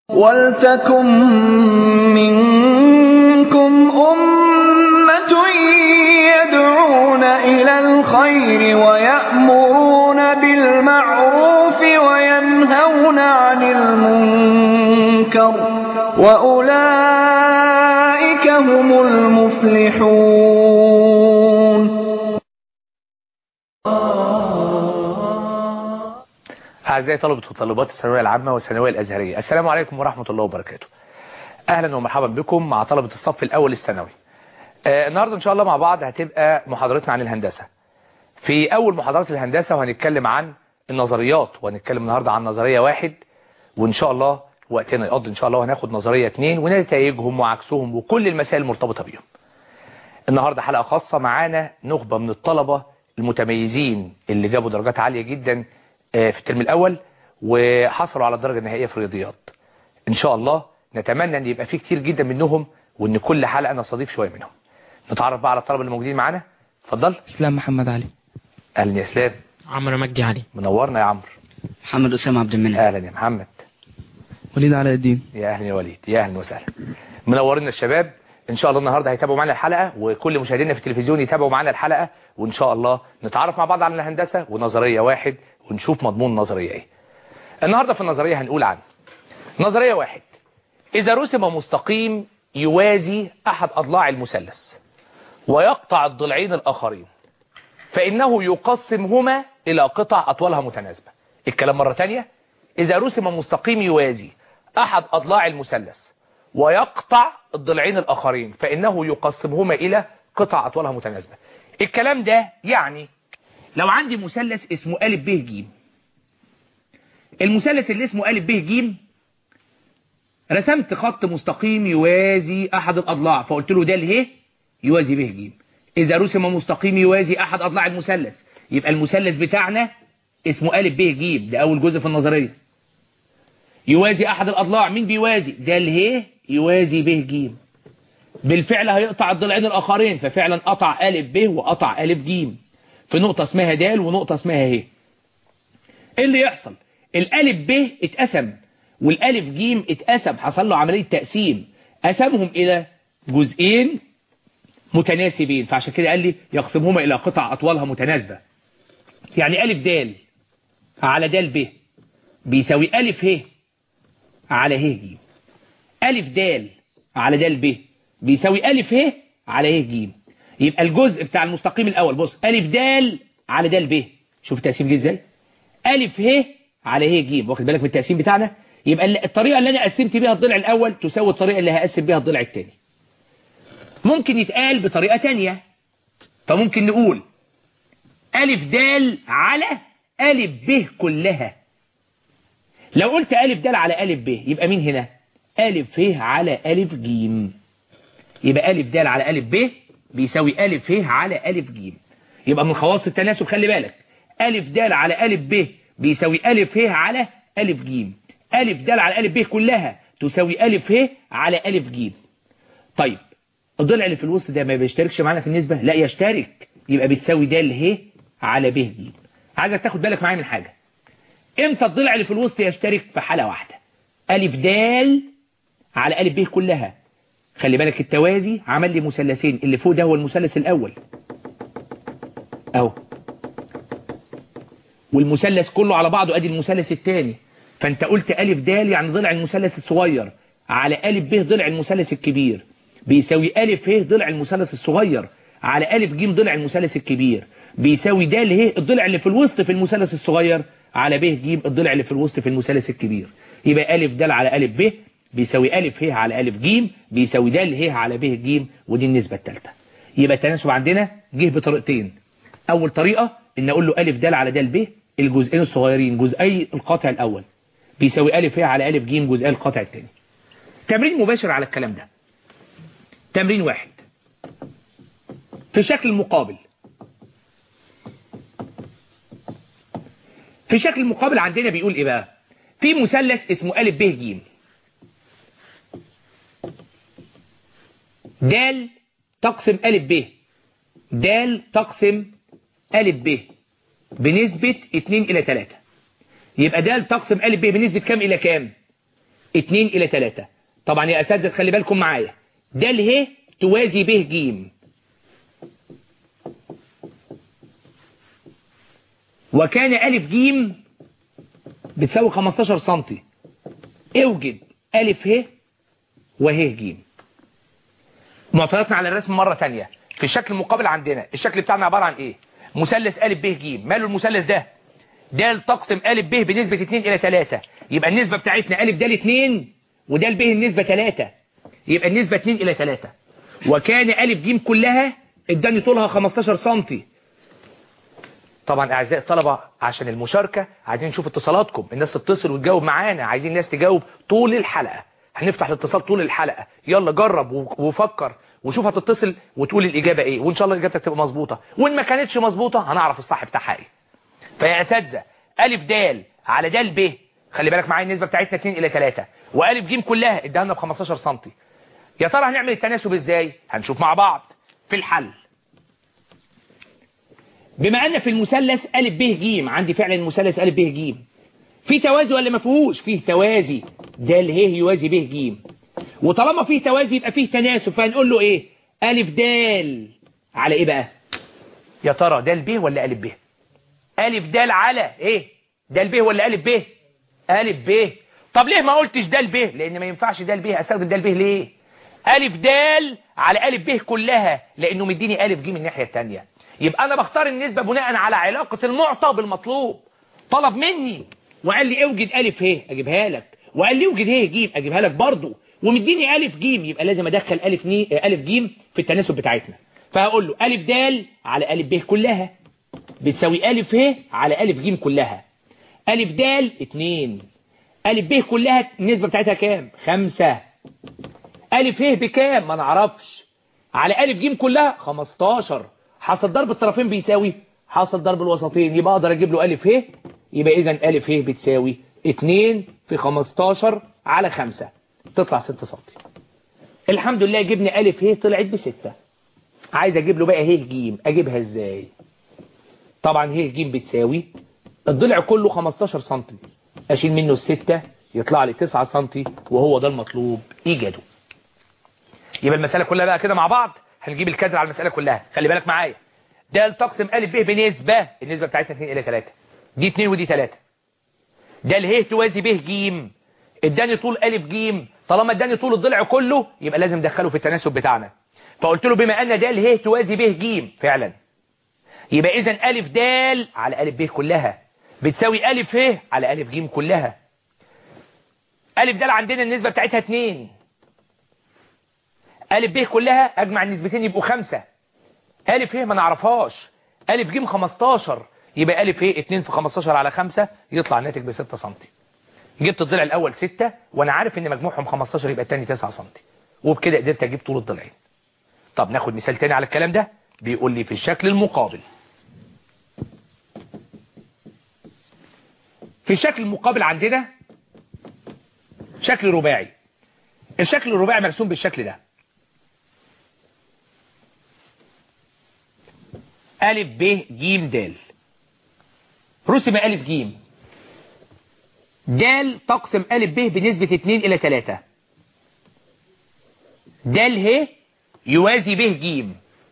وَلْتَكُن مِّنكُمْ أُمَّةٌ يَدْعُونَ إِلَى الْخَيْرِ وَيَأْمُرُونَ بِالْمَعْرُوفِ وَيَنْهَوْنَ عَنِ الْمُنكَرِ ۚ وَأُولَٰئِكَ هُمُ الْمُفْلِحُونَ أعزائي طلبة وطالبات الثانوية العامة والثانوية الأزهرية السلام عليكم ورحمة الله وبركاته أهلا ومرحبا بكم مع طلبة الصف الأول الثانوي آه النهاردة إن شاء الله مع بعض هتبقى محاضرتنا عن الهندسة في أول محاضرات الهندسة وهنتكلم عن النظريات وهنتكلم النهاردة عن نظرية واحد وإن شاء الله وقتنا يقضي إن شاء الله وهناخد نظرية اتنين ونتائجهم وعكسهم وكل المسائل المرتبطة بيهم النهاردة حلقة خاصة معانا نخبة من الطلبة المتميزين اللي جابوا درجات عالية جدا في الترم الأول وحصلوا على الدرجة النهائية في الرياضيات إن شاء الله نتمنى أن يبقى في كتير جدا منهم وأن كل حلقة نستضيف شوية منهم نتعرف بقى على الطلبة اللي موجودين معانا اتفضل اسلام محمد علي أهلا يا اسلام عمرو مجدي علي منورنا يا عمرو محمد أسامة عبد المنعم أهلا يا محمد وليد علاء الدين يا أهلا يا وليد يا أهلا وسهلا منورنا الشباب إن شاء الله النهاردة هيتابعوا معنا الحلقة وكل مشاهدينا في التلفزيون يتابعوا معنا الحلقة وإن شاء الله نتعرف مع بعض على الهندسة ونظرية واحد ونشوف مضمون النظرية ايه النهاردة في النظرية هنقول عن نظرية واحد إذا رسم مستقيم يوازي أحد أضلاع المثلث ويقطع الضلعين الآخرين فإنه يقسمهما إلى قطع أطوالها متناسبة الكلام مرة تانية إذا رسم مستقيم يوازي أحد أضلاع المثلث ويقطع الضلعين الآخرين فإنه يقسمهما إلى قطع أطوالها متناسبة الكلام ده يعني لو عندي مثلث اسمه أ ب ج المثلث اللي اسمه أ ب ج رسمت خط مستقيم يوازي أحد الأضلاع فقلت له ده اله يوازي ب ج إذا رسم مستقيم يوازي أحد أضلاع المثلث يبقى المثلث بتاعنا اسمه أ ب ج ده أول جزء في النظرية يوازي أحد الأضلاع مين بيوازي ده اله يوازي ب ج بالفعل هيقطع الضلعين الآخرين ففعلا قطع أ ب وقطع أ ج في نقطة اسمها د ونقطة اسمها ه ايه اللي يحصل الالف ب اتقسم والالف ج اتقسم حصل له عملية تقسيم قسمهم الى جزئين متناسبين فعشان كده قال لي يقسمهما الى قطع اطوالها متناسبة يعني الف د على د ب بيساوي الف ه على ه ج الف د على د ب بيساوي الف ه على ه ج يبقى الجزء بتاع المستقيم الأول بص ألف دال على دال ب شوف التقسيم جه ازاي ألف ه على ه ج واخد بالك من التقسيم بتاعنا يبقى الطريقة اللي أنا قسمت بيها الضلع الأول تساوي الطريقة اللي هقسم بيها الضلع الثاني ممكن يتقال بطريقة تانية فممكن نقول ألف دال على ألف ب كلها لو قلت ألف دال على ألف ب يبقى مين هنا ألف ه على ألف ج يبقى ألف دال على ألف ب بيساوي ألف ه على ألف ج يبقى من خواص التناسب خلي بالك ألف د على ألف ب بيساوي ألف ه على ألف ج ألف د على ألف ب كلها تساوي ألف ه على ألف ج طيب الضلع اللي في الوسط ده ما بيشتركش معانا في النسبة لا يشترك يبقى بتساوي د ه على ب ج عايزك تاخد بالك معايا من حاجة امتى الضلع اللي في الوسط يشترك في حالة واحدة ألف د على ألف ب كلها خلي بالك التوازي عمل لي مثلثين اللي فوق ده هو المثلث الأول اهو والمثلث كله على بعضه ادي المثلث الثاني فانت قلت ألف د يعني ضلع المثلث الصغير على ألف ب ضلع المثلث الكبير بيساوي ألف ه ضلع المثلث الصغير على ألف ج ضلع المثلث الكبير بيساوي د ه الضلع اللي في الوسط في المثلث الصغير على ب ج الضلع اللي في الوسط في المثلث الكبير يبقى ألف د على ألف ب بيساوي ألف ه على ألف ج بيساوي د ه على ب ج ودي النسبة الثالثة يبقى التناسب عندنا جه بطريقتين أول طريقة إن أقول له ألف د على د ب الجزئين الصغيرين جزئي القاطع الأول بيساوي ألف ه على ألف ج جزئي القاطع الثاني تمرين مباشر على الكلام ده تمرين واحد في الشكل المقابل في الشكل المقابل عندنا بيقول إيه بقى في مثلث اسمه ألف ب ج دال تقسم ألف ب دال تقسم ألف ب بنسبة 2 إلى 3 يبقى دال تقسم ألف ب بنسبة كام إلى كام 2 إلى 3 طبعا يا أساتذة خلي بالكم معايا ده اله توازي به جيم وكان ألف جيم بتساوي 15 سنتي اوجد ألف ه وه جيم معطياتنا على الرسم مرة تانية في الشكل المقابل عندنا الشكل بتاعنا عبارة عن ايه مثلث ألف ب ج ماله المثلث ده د تقسم ألف ب بنسبة 2 إلى 3 يبقى النسبة بتاعتنا ألف د 2 وده ب النسبة 3 يبقى النسبة 2 إلى 3 وكان ألف ج كلها اداني طولها 15 سنتي طبعا أعزائي الطلبة عشان المشاركة عايزين نشوف اتصالاتكم الناس تتصل وتجاوب معانا عايزين الناس تجاوب طول الحلقة هنفتح الاتصال طول الحلقة يلا جرب وفكر وشوف هتتصل وتقول الإجابة ايه وإن شاء الله إجابتك تبقى مظبوطة وإن ما كانتش مظبوطة هنعرف الصح بتاعها ايه فيا أساتذة ألف د على د ب خلي بالك معايا النسبة بتاعتنا 2 إلى 3 وألف ج كلها اداها لنا ب 15 سم يا ترى هنعمل التناسب ازاي هنشوف مع بعض في الحل بما أن في المثلث ألف ب ج عندي فعلا المثلث ألف ب ج في توازي ولا ما فيهوش فيه توازي د ه يوازي ب ج وطالما فيه توازي يبقى فيه تناسب فهنقول له ايه ألف د على ايه بقى يا ترى د ب ولا ألف ب ألف د على ايه د ب ولا ألف ب ألف ب طب ليه ما قلتش د ب لأن ما ينفعش د ب أستخدم د ب ليه ألف د على ألف ب كلها لأنه مديني ألف ج من الناحية الثانية يبقى أنا بختار النسبة بناء على علاقة المعطى بالمطلوب طلب مني وقال لي اوجد ألف ه أجيبها لك وقال لي اوجد ه ج أجيبها لك برضه ومديني ألف ج يبقى لازم أدخل ألف ني ألف ج في التناسب بتاعتنا فهقول له ألف د على ألف ب كلها بتساوي ألف ه على ألف ج كلها ألف د 2 ألف ب كلها النسبة بتاعتها كام 5 ألف ه بكام ما نعرفش على ألف ج كلها 15 حاصل ضرب الطرفين بيساوي حاصل ضرب الوسطين يبقى أقدر أجيب له ألف ه يبقى إذا ألف ه بتساوي 2 في 15 على 5 تطلع 6 سم الحمد لله جبنا ألف ه طلعت بستة عايز أجيب له بقى ه ج أجيبها إزاي طبعا ه ج بتساوي الضلع كله 15 سم أشيل منه الستة يطلع لي 9 سم وهو ده المطلوب إيجاده يبقى المسألة كلها بقى كده مع بعض هنجيب الكادر على المسألة كلها خلي بالك معايا ده تقسم ألف ب بنسبة النسبة بتاعتنا 2 إلى 3 دي 2 ودي 3 ده اله توازي ب ج اداني طول ألف ج طالما اداني طول الضلع كله يبقى لازم ادخله في التناسب بتاعنا فقلت له بما ان ده اله توازي ب ج فعلا يبقى اذا ألف د على ألف ب كلها بتساوي ألف ه على ألف ج كلها ألف د عندنا النسبة بتاعتها 2 ألف ب كلها أجمع النسبتين يبقوا 5 ألف ه ما نعرفهاش ألف ج 15 يبقى ألف ه 2 في 15 على 5 يطلع الناتج ب 6 سم جبت الضلع الأول 6 وأنا عارف إن مجموعهم 15 يبقى الثاني 9 سم وبكده قدرت أجيب طول الضلعين طب ناخد مثال تاني على الكلام ده بيقول لي في الشكل المقابل في الشكل المقابل عندنا شكل رباعي الشكل الرباعي مرسوم بالشكل ده ألف ب ج د رسم ألف ج د تقسم ألف ب بنسبة 2 إلى 3 د ه يوازي ب ج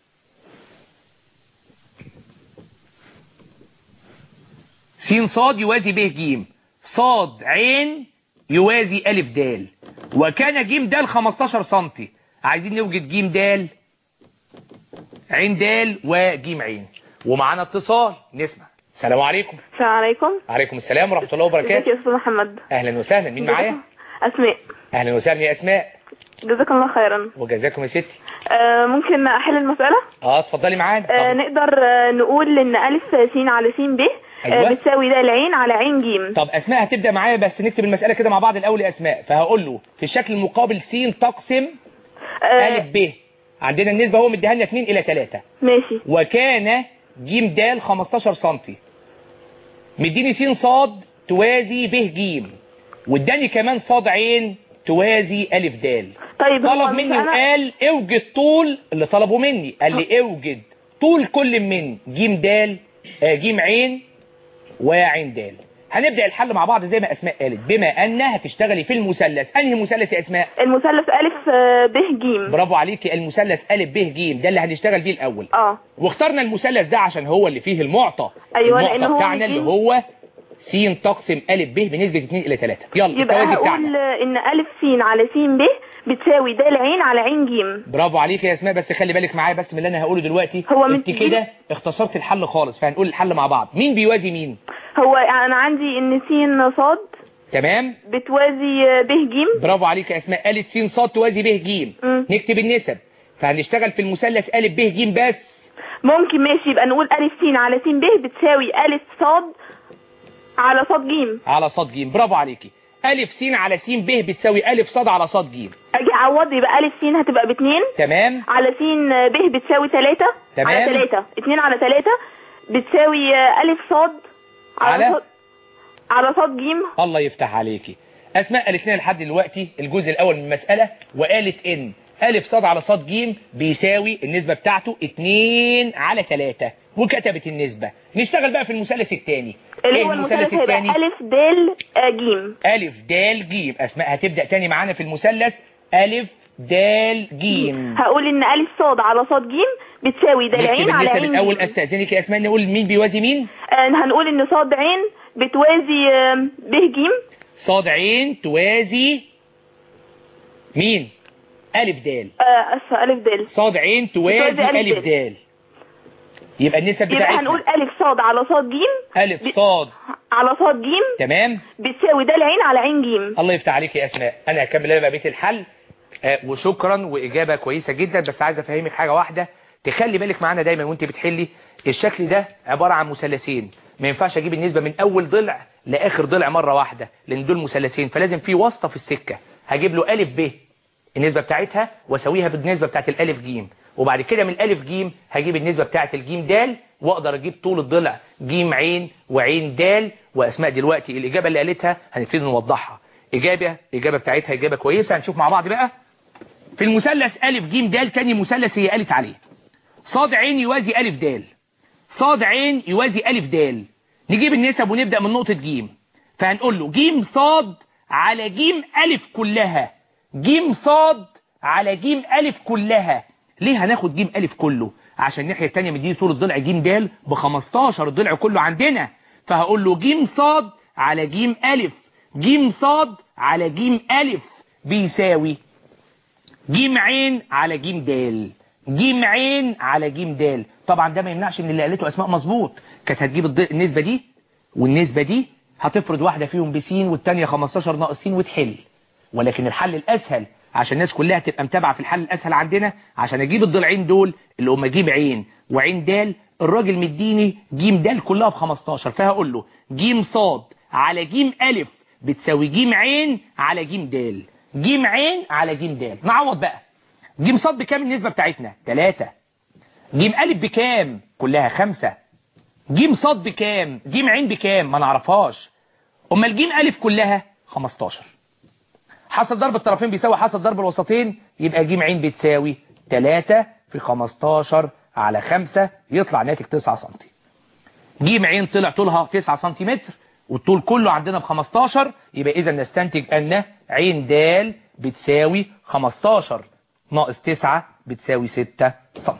س صاد يوازي ب ج صاد عين يوازي ألف د وكان ج د 15 سم عايزين نوجد ج د عين د وج عين ومعانا اتصال نسمع السلام عليكم السلام عليكم عليكم السلام ورحمة الله ازيك وبركاته يا استاذ محمد أهلا وسهلا مين معايا اسماء أهلا وسهلا يا أسماء جزاك الله خيرا وجزاكم يا ستي آه ممكن احل المسألة اه اتفضلي معانا آه طب. نقدر آه نقول ان الف س على س ب أيوة. آه بتساوي ده العين على عين ج طب أسماء هتبدأ معايا بس نكتب المسألة كده مع بعض الأول يا أسماء فهقول له في الشكل المقابل س تقسم آه ألف ب عندنا النسبة هو مديها لنا 2 إلى 3 ماشي وكان ج د 15 سم مديني س صاد توازي ب ج واداني كمان صاد عين توازي ألف د طيب هو طلب مش مني أنا- وقال اوجد طول اللي طلبه مني قال لي اوجد طول كل من ج د آه، ج عين وعين د هنبدأ الحل مع بعض زي ما أسماء قالت بما أن هتشتغلي في المثلث أنهي مثلث يا أسماء المثلث ألف آه، ب ج برافو عليكي المثلث أ ب ج ده اللي هنشتغل بيه الأول اه واخترنا المثلث ده عشان هو اللي فيه المعطى أيوة، المعطى لأن هو بتاعنا بيجي- اللي هو س تقسم أ ب بنسبة 2 إلى 3 يلا يبقى التوازي هقول بتاعنا آه، إن ألف س على س ب بتساوي د ع على ع ج برافو عليك يا اسماء بس خلي بالك معايا بس من اللي انا هقوله دلوقتي هو من انت كده اختصرت الحل خالص فهنقول الحل مع بعض مين بيوازي مين هو أنا عندي إن س صاد تمام بتوازي آه، ب ج برافو عليك يا اسماء قالت س ص توازي ب ج مم. نكتب النسب فهنشتغل في المثلث ا ب ج بس ممكن ماشي يبقى نقول ألف س على س ب بتساوي ألف صاد على صاد ج على ص ج برافو عليكي الف س على س ب بتساوي الف ص على ص ج أجي أعوض يبقى ألف س هتبقى باتنين تمام على س ب بتساوي تلاتة تمام. على تلاتة اتنين على تلاتة بتساوي آه، ألف صاد على على؟ صاد على صاد ج الله يفتح عليكي اسماء قالت لنا لحد دلوقتي الجزء الاول من المساله وقالت ان الف ص على ص ج بيساوي النسبه بتاعته 2 على 3 وكتبت النسبه نشتغل بقى في المثلث الثاني اللي هو المثلث هيبقى ألف د آه، ج ألف دال جيم أسماء هتبدأ تاني معانا في المثلث ألف دال جيم هقول إن ألف صاد على صاد ج بتساوي د نكتب ع على النسب ع الأول ج أستأذنك يا أسماء نقول مين بيوازي مين آه، هنقول إن صاد ع بتوازي آه، ب ج صاد عين توازي مين ألف دال آه، أسفة ألف د صاد عين توازي بتوازي ألف ألف دال. دال يبقى النسب يبقى بتاعتنا هنقول ألف صاد على صاد ج ألف ب- صاد على صاد ج تمام بتساوي د ع على ع ج الله يفتح عليك يا أسماء أنا هكمل أنا بقى بيت الحل آه، وشكرا وإجابة كويسة جدا بس عايز أفهمك حاجة واحدة تخلي بالك معانا دايما وانت بتحلي الشكل ده عبارة عن مثلثين ما ينفعش أجيب النسبة من أول ضلع لآخر ضلع مرة واحدة لأن دول مثلثين فلازم في واسطة في السكة هجيب له ألف ب النسبة بتاعتها واسويها بالنسبة بتاعت الألف جيم وبعد كده من الألف جيم هجيب النسبة بتاعت الجيم دال وأقدر أجيب طول الضلع جيم عين وعين دال وأسماء دلوقتي الإجابة اللي قالتها هنبتدي نوضحها إجابة إجابة بتاعتها إجابة كويسة هنشوف مع بعض بقى في المثلث ألف جيم دال تاني مثلث هي قالت عليه صاد عين يوازي ألف دال صاد عين يوازي ألف دال نجيب النسب ونبدأ من نقطة جيم فهنقول له جيم صاد على جيم ألف كلها جيم صاد على جيم ألف كلها ليه هناخد جيم ألف كله عشان الناحية التانية مديني طول الضلع جيم دال ب 15 الضلع كله عندنا فهقول له جيم صاد على جيم ألف جيم صاد على جيم ألف بيساوي جيم عين على جيم دال جيم عين على جيم دال طبعا ده ما يمنعش ان اللي قالته اسماء مظبوط كانت هتجيب الض- النسبة دي والنسبة دي هتفرض واحدة فيهم بسين والتانية 15 ناقص سين وتحل ولكن الحل الاسهل عشان الناس كلها تبقى متابعة في الحل الاسهل عندنا عشان اجيب الضلعين دول اللي هم جيم عين وعين دال الراجل مديني جيم دال كلها ب 15 فهقول له جيم صاد على جيم الف بتساوي جيم عين على جيم دال جيم عين على جيم دال نعوض بقى جيم صاد بكام النسبة بتاعتنا 3 جيم ألف بكام كلها خمسة جيم صاد بكام جيم عين بكام ما نعرفهاش أما الجيم ألف كلها 15 حصل ضرب الطرفين بيساوي حصل ضرب الوسطين يبقى جيم عين بتساوي 3 في 15 على 5 يطلع ناتج 9 سم جيم عين طلع طولها 9 سنتيمتر والطول كله عندنا ب 15 يبقى إذا نستنتج أن عين دال بتساوي 15 ناقص 9 بتساوي 6 سم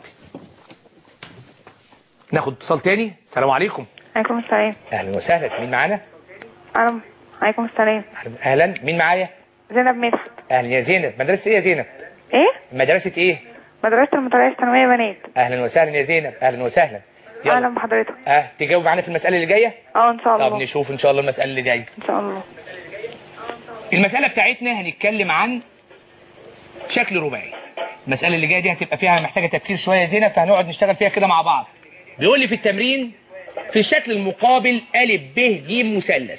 ناخد اتصال تاني السلام عليكم عليكم السلام اهلا وسهلا مين معانا أنا عليكم السلام أهلاً- اهلا مين معايا زينب مدحت اهلا يا زينب مدرسه ايه يا زينب إيه؟ مدرسه ايه مدرسة المدرسة الثانوية بنات اهلا وسهلا يا زينب اهلا وسهلا أهلا يلا بحضرتك اه تجاوب معانا في المساله اللي جايه أه إن شاء طب الله نشوف ان شاء الله المساله اللي جايه إن شاء الله المساله بتاعتنا هنتكلم عن شكل رباعي المساله اللي جايه دي هتبقى فيها محتاجه تفكير شويه يا زينب فهنقعد نشتغل فيها كده مع بعض بيقول لي في التمرين في الشكل المقابل ا ب ج مثلث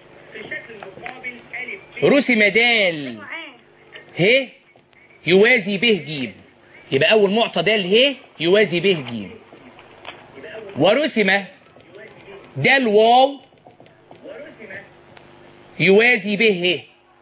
رسم دال ه يوازي ب ج يبقى اول معطى دال ه يوازي ب ج ورسم دال واو يوازي ب ه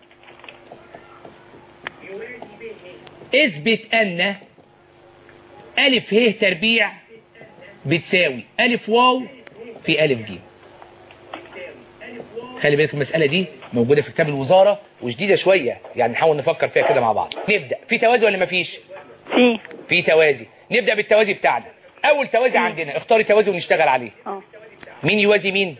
اثبت ان الف ه تربيع بتساوي الف واو في الف ج خلي بالك المسألة دي موجودة في كتاب الوزارة وجديدة شوية يعني نحاول نفكر فيها كده مع بعض نبدأ في توازي ولا مفيش في في توازي نبدأ بالتوازي بتاعنا أول توازي عندنا اختاري توازي ونشتغل عليه اه مين يوازي مين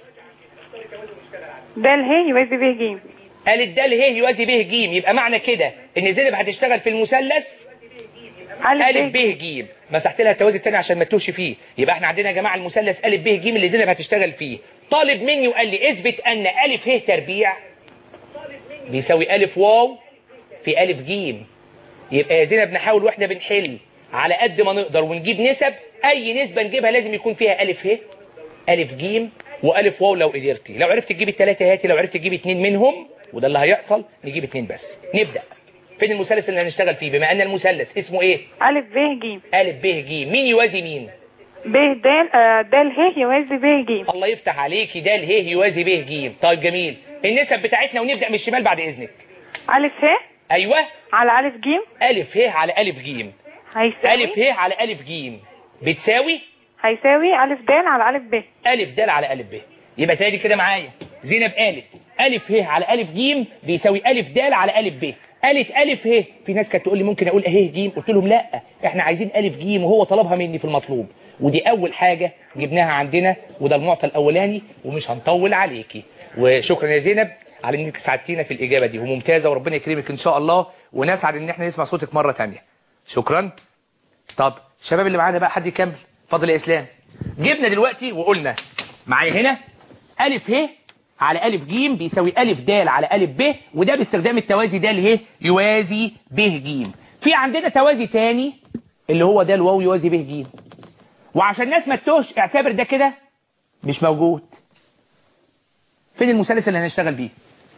ده الهي يوازي به جيم قال الدال ه يوازي به ج يبقى معنى كده ان زينب هتشتغل في المثلث ألف ألف ب ج مسحت لها التوازي الثاني عشان ما تتوهش فيه يبقى احنا عندنا يا جماعة المثلث ألف ب ج اللي زينب هتشتغل فيه طالب مني وقال لي اثبت أن ألف ه تربيع بيساوي ألف واو في ألف ج يبقى يا زينب نحاول واحنا بنحل على قد ما نقدر ونجيب نسب أي نسبة نجيبها لازم يكون فيها ألف ه ألف ج وألف واو لو قدرتي لو عرفت تجيب الثلاثة هاتي لو عرفت تجيب اتنين منهم وده اللي هيحصل نجيب اتنين بس نبدأ فين المثلث اللي هنشتغل فيه بما أن المثلث اسمه ايه ألف به جيم ألف ب ج مين يوازي مين به دال آه، ده الهي يوازي به جيم الله يفتح عليكي ده ه يوازي ب ج طيب جميل النسب بتاعتنا ونبدأ من الشمال بعد إذنك ألف ه أيوة على ألف جيم ألف ه على ألف ج هيساوي ألف ه على ألف ج بتساوي هيساوي ألف دال على ألف ب ألف د على ألف ب يبقى تاني كده معايا زينب قالت ألف ه على ألف ج بيساوي ألف د على ألف ب قالت ألف ه في ناس كانت تقول لي ممكن أقول ه ج قلت لهم لا احنا عايزين ألف ج وهو طلبها مني في المطلوب ودي أول حاجة جبناها عندنا وده المعطى الأولاني ومش هنطول عليكي وشكرا يا زينب على انك ساعدتينا في الإجابة دي وممتازة وربنا يكرمك إن شاء الله ونسعد إن احنا نسمع صوتك مرة تانية شكرا طب الشباب اللي معانا بقى حد يكمل فضل يا اسلام جبنا دلوقتي وقلنا معايا هنا الف ه على الف ج بيساوي الف د على الف ب وده باستخدام التوازي د ه يوازي ب ج في عندنا توازي تاني اللي هو ده الواو يوازي ب ج وعشان الناس ما تتوهش اعتبر ده كده مش موجود فين المثلث اللي هنشتغل بيه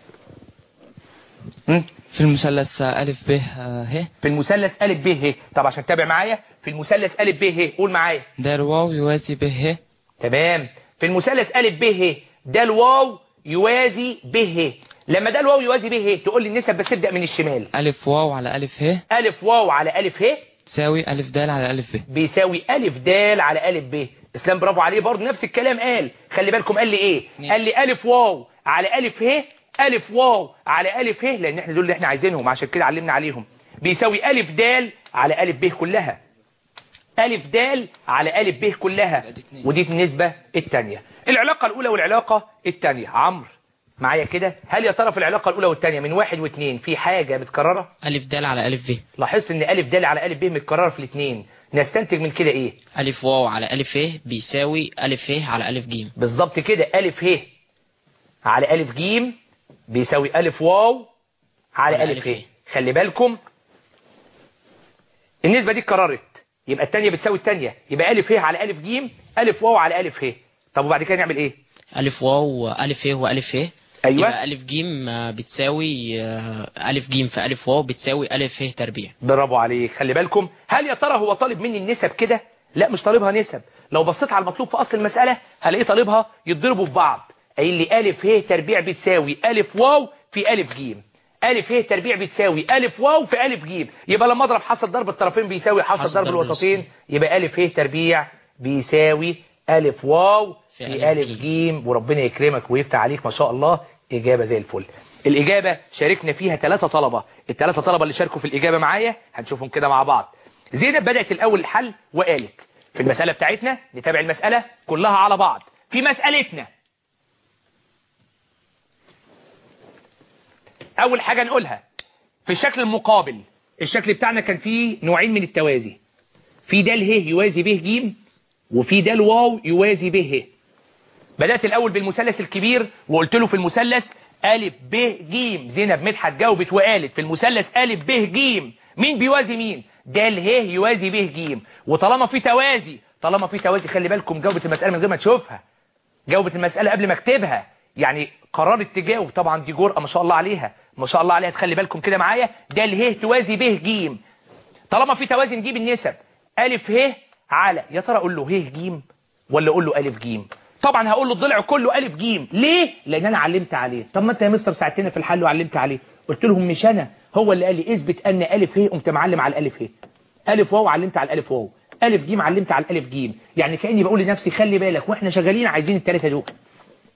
هم؟ في المثلث ألف ب آه، ه في المثلث ألف ب ه طب عشان تتابع معايا في المثلث ألف ب ه قول معايا ده الواو يوازي به ه تمام في المثلث ألف ب ه ده الواو يوازي ب ه لما ده الواو يوازي ب ه تقول لي النسب بس ابدأ من الشمال ألف واو على ألف ه ألف واو على ألف ه تساوي ألف دال على ألف ب بيساوي ألف د على ألف ب اسلام برافو عليه برضه نفس الكلام قال خلي بالكم قال لي ايه نعم. قال لي ألف واو على ألف ه ألف واو على ألف ه لأن احنا دول اللي احنا عايزينهم عشان كده علمنا عليهم بيساوي ألف د على ألف ب كلها ألف د على ألف ب كلها يبقى دي اتنين. ودي النسبة الثانية العلاقة الأولى والعلاقة الثانية عمرو معايا كده هل يا ترى في العلاقة الأولى والثانية من واحد واثنين في حاجة متكررة ألف دال على ألف ب لاحظت ان ألف د على ألف ب متكررة في الاثنين نستنتج من كده ايه ألف واو على ألف ه بيساوي ألف ه على ألف ج بالظبط كده ألف ه على ألف ج بيساوي ألف واو على على ألف ألف ه ه. خلي بالكم النسبة دي اتكررت يبقى الثانية بتساوي الثانية يبقى ألف ه على ألف ج ألف واو على ألف ه طب وبعد كده نعمل ايه ألف واو ألف ه وألف ه أيوة. يبقى ألف ج آه، بتساوي آه، ألف ج في ألف واو بتساوي ألف ه تربيع برافو عليك خلي بالكم هل يا ترى هو طالب مني النسب كده لا مش طالبها نسب لو بصيت على المطلوب في اصل المسألة هلاقيه طالبها يتضربوا في بعض قايل لي ألف ه تربيع بتساوي ألف واو في ألف ج ألف ه تربيع بتساوي ألف واو في ألف ج يبقى لما أضرب حاصل ضرب الطرفين بيساوي حاصل حاصل ضرب ضرب الوسطين يبقى ألف ه تربيع بيساوي ألف واو في في ألف ألف ج وربنا يكرمك ويفتح عليك ما شاء الله إجابة زي الفل الإجابة شاركنا فيها ثلاثة طلبة الثلاثة طلبة اللي شاركوا في الإجابة معايا هنشوفهم كده مع بعض زينب بدأت الأول الحل وقالت في المسألة بتاعتنا نتابع المسألة كلها على بعض في مسألتنا أول حاجة نقولها في الشكل المقابل الشكل بتاعنا كان فيه نوعين من التوازي في ده ه يوازي به ج وفي ده الواو يوازي به ه بدأت الأول بالمثلث الكبير وقلت له في المثلث ألف ب ج زينب مدحت جاوبت وقالت في المثلث ألف ب ج مين بيوازي مين ده ه يوازي به ج وطالما في توازي طالما في توازي خلي بالكم جاوبت المسألة من غير ما تشوفها جاوبت المسألة قبل ما اكتبها يعني قررت تجاوب طبعا دي جرأة ما شاء الله عليها ما شاء الله عليها تخلي بالكم كده معايا ده اله توازي به ج طالما في توازي نجيب النسب ألف ه على يا ترى أقول له ه ج ولا أقول له ألف ج طبعا هقول له الضلع كله ألف ج ليه؟ لأن أنا علمت عليه طب ما أنت يا مستر ساعدتنا في الحل وعلمت عليه قلت لهم مش أنا هو اللي قال لي اثبت أن ألف ه قمت معلم على الألف ه ألف واو علمت على الألف واو ألف ج علمت على الألف ج يعني كأني بقول لنفسي خلي بالك وإحنا شغالين عايزين الثلاثة دول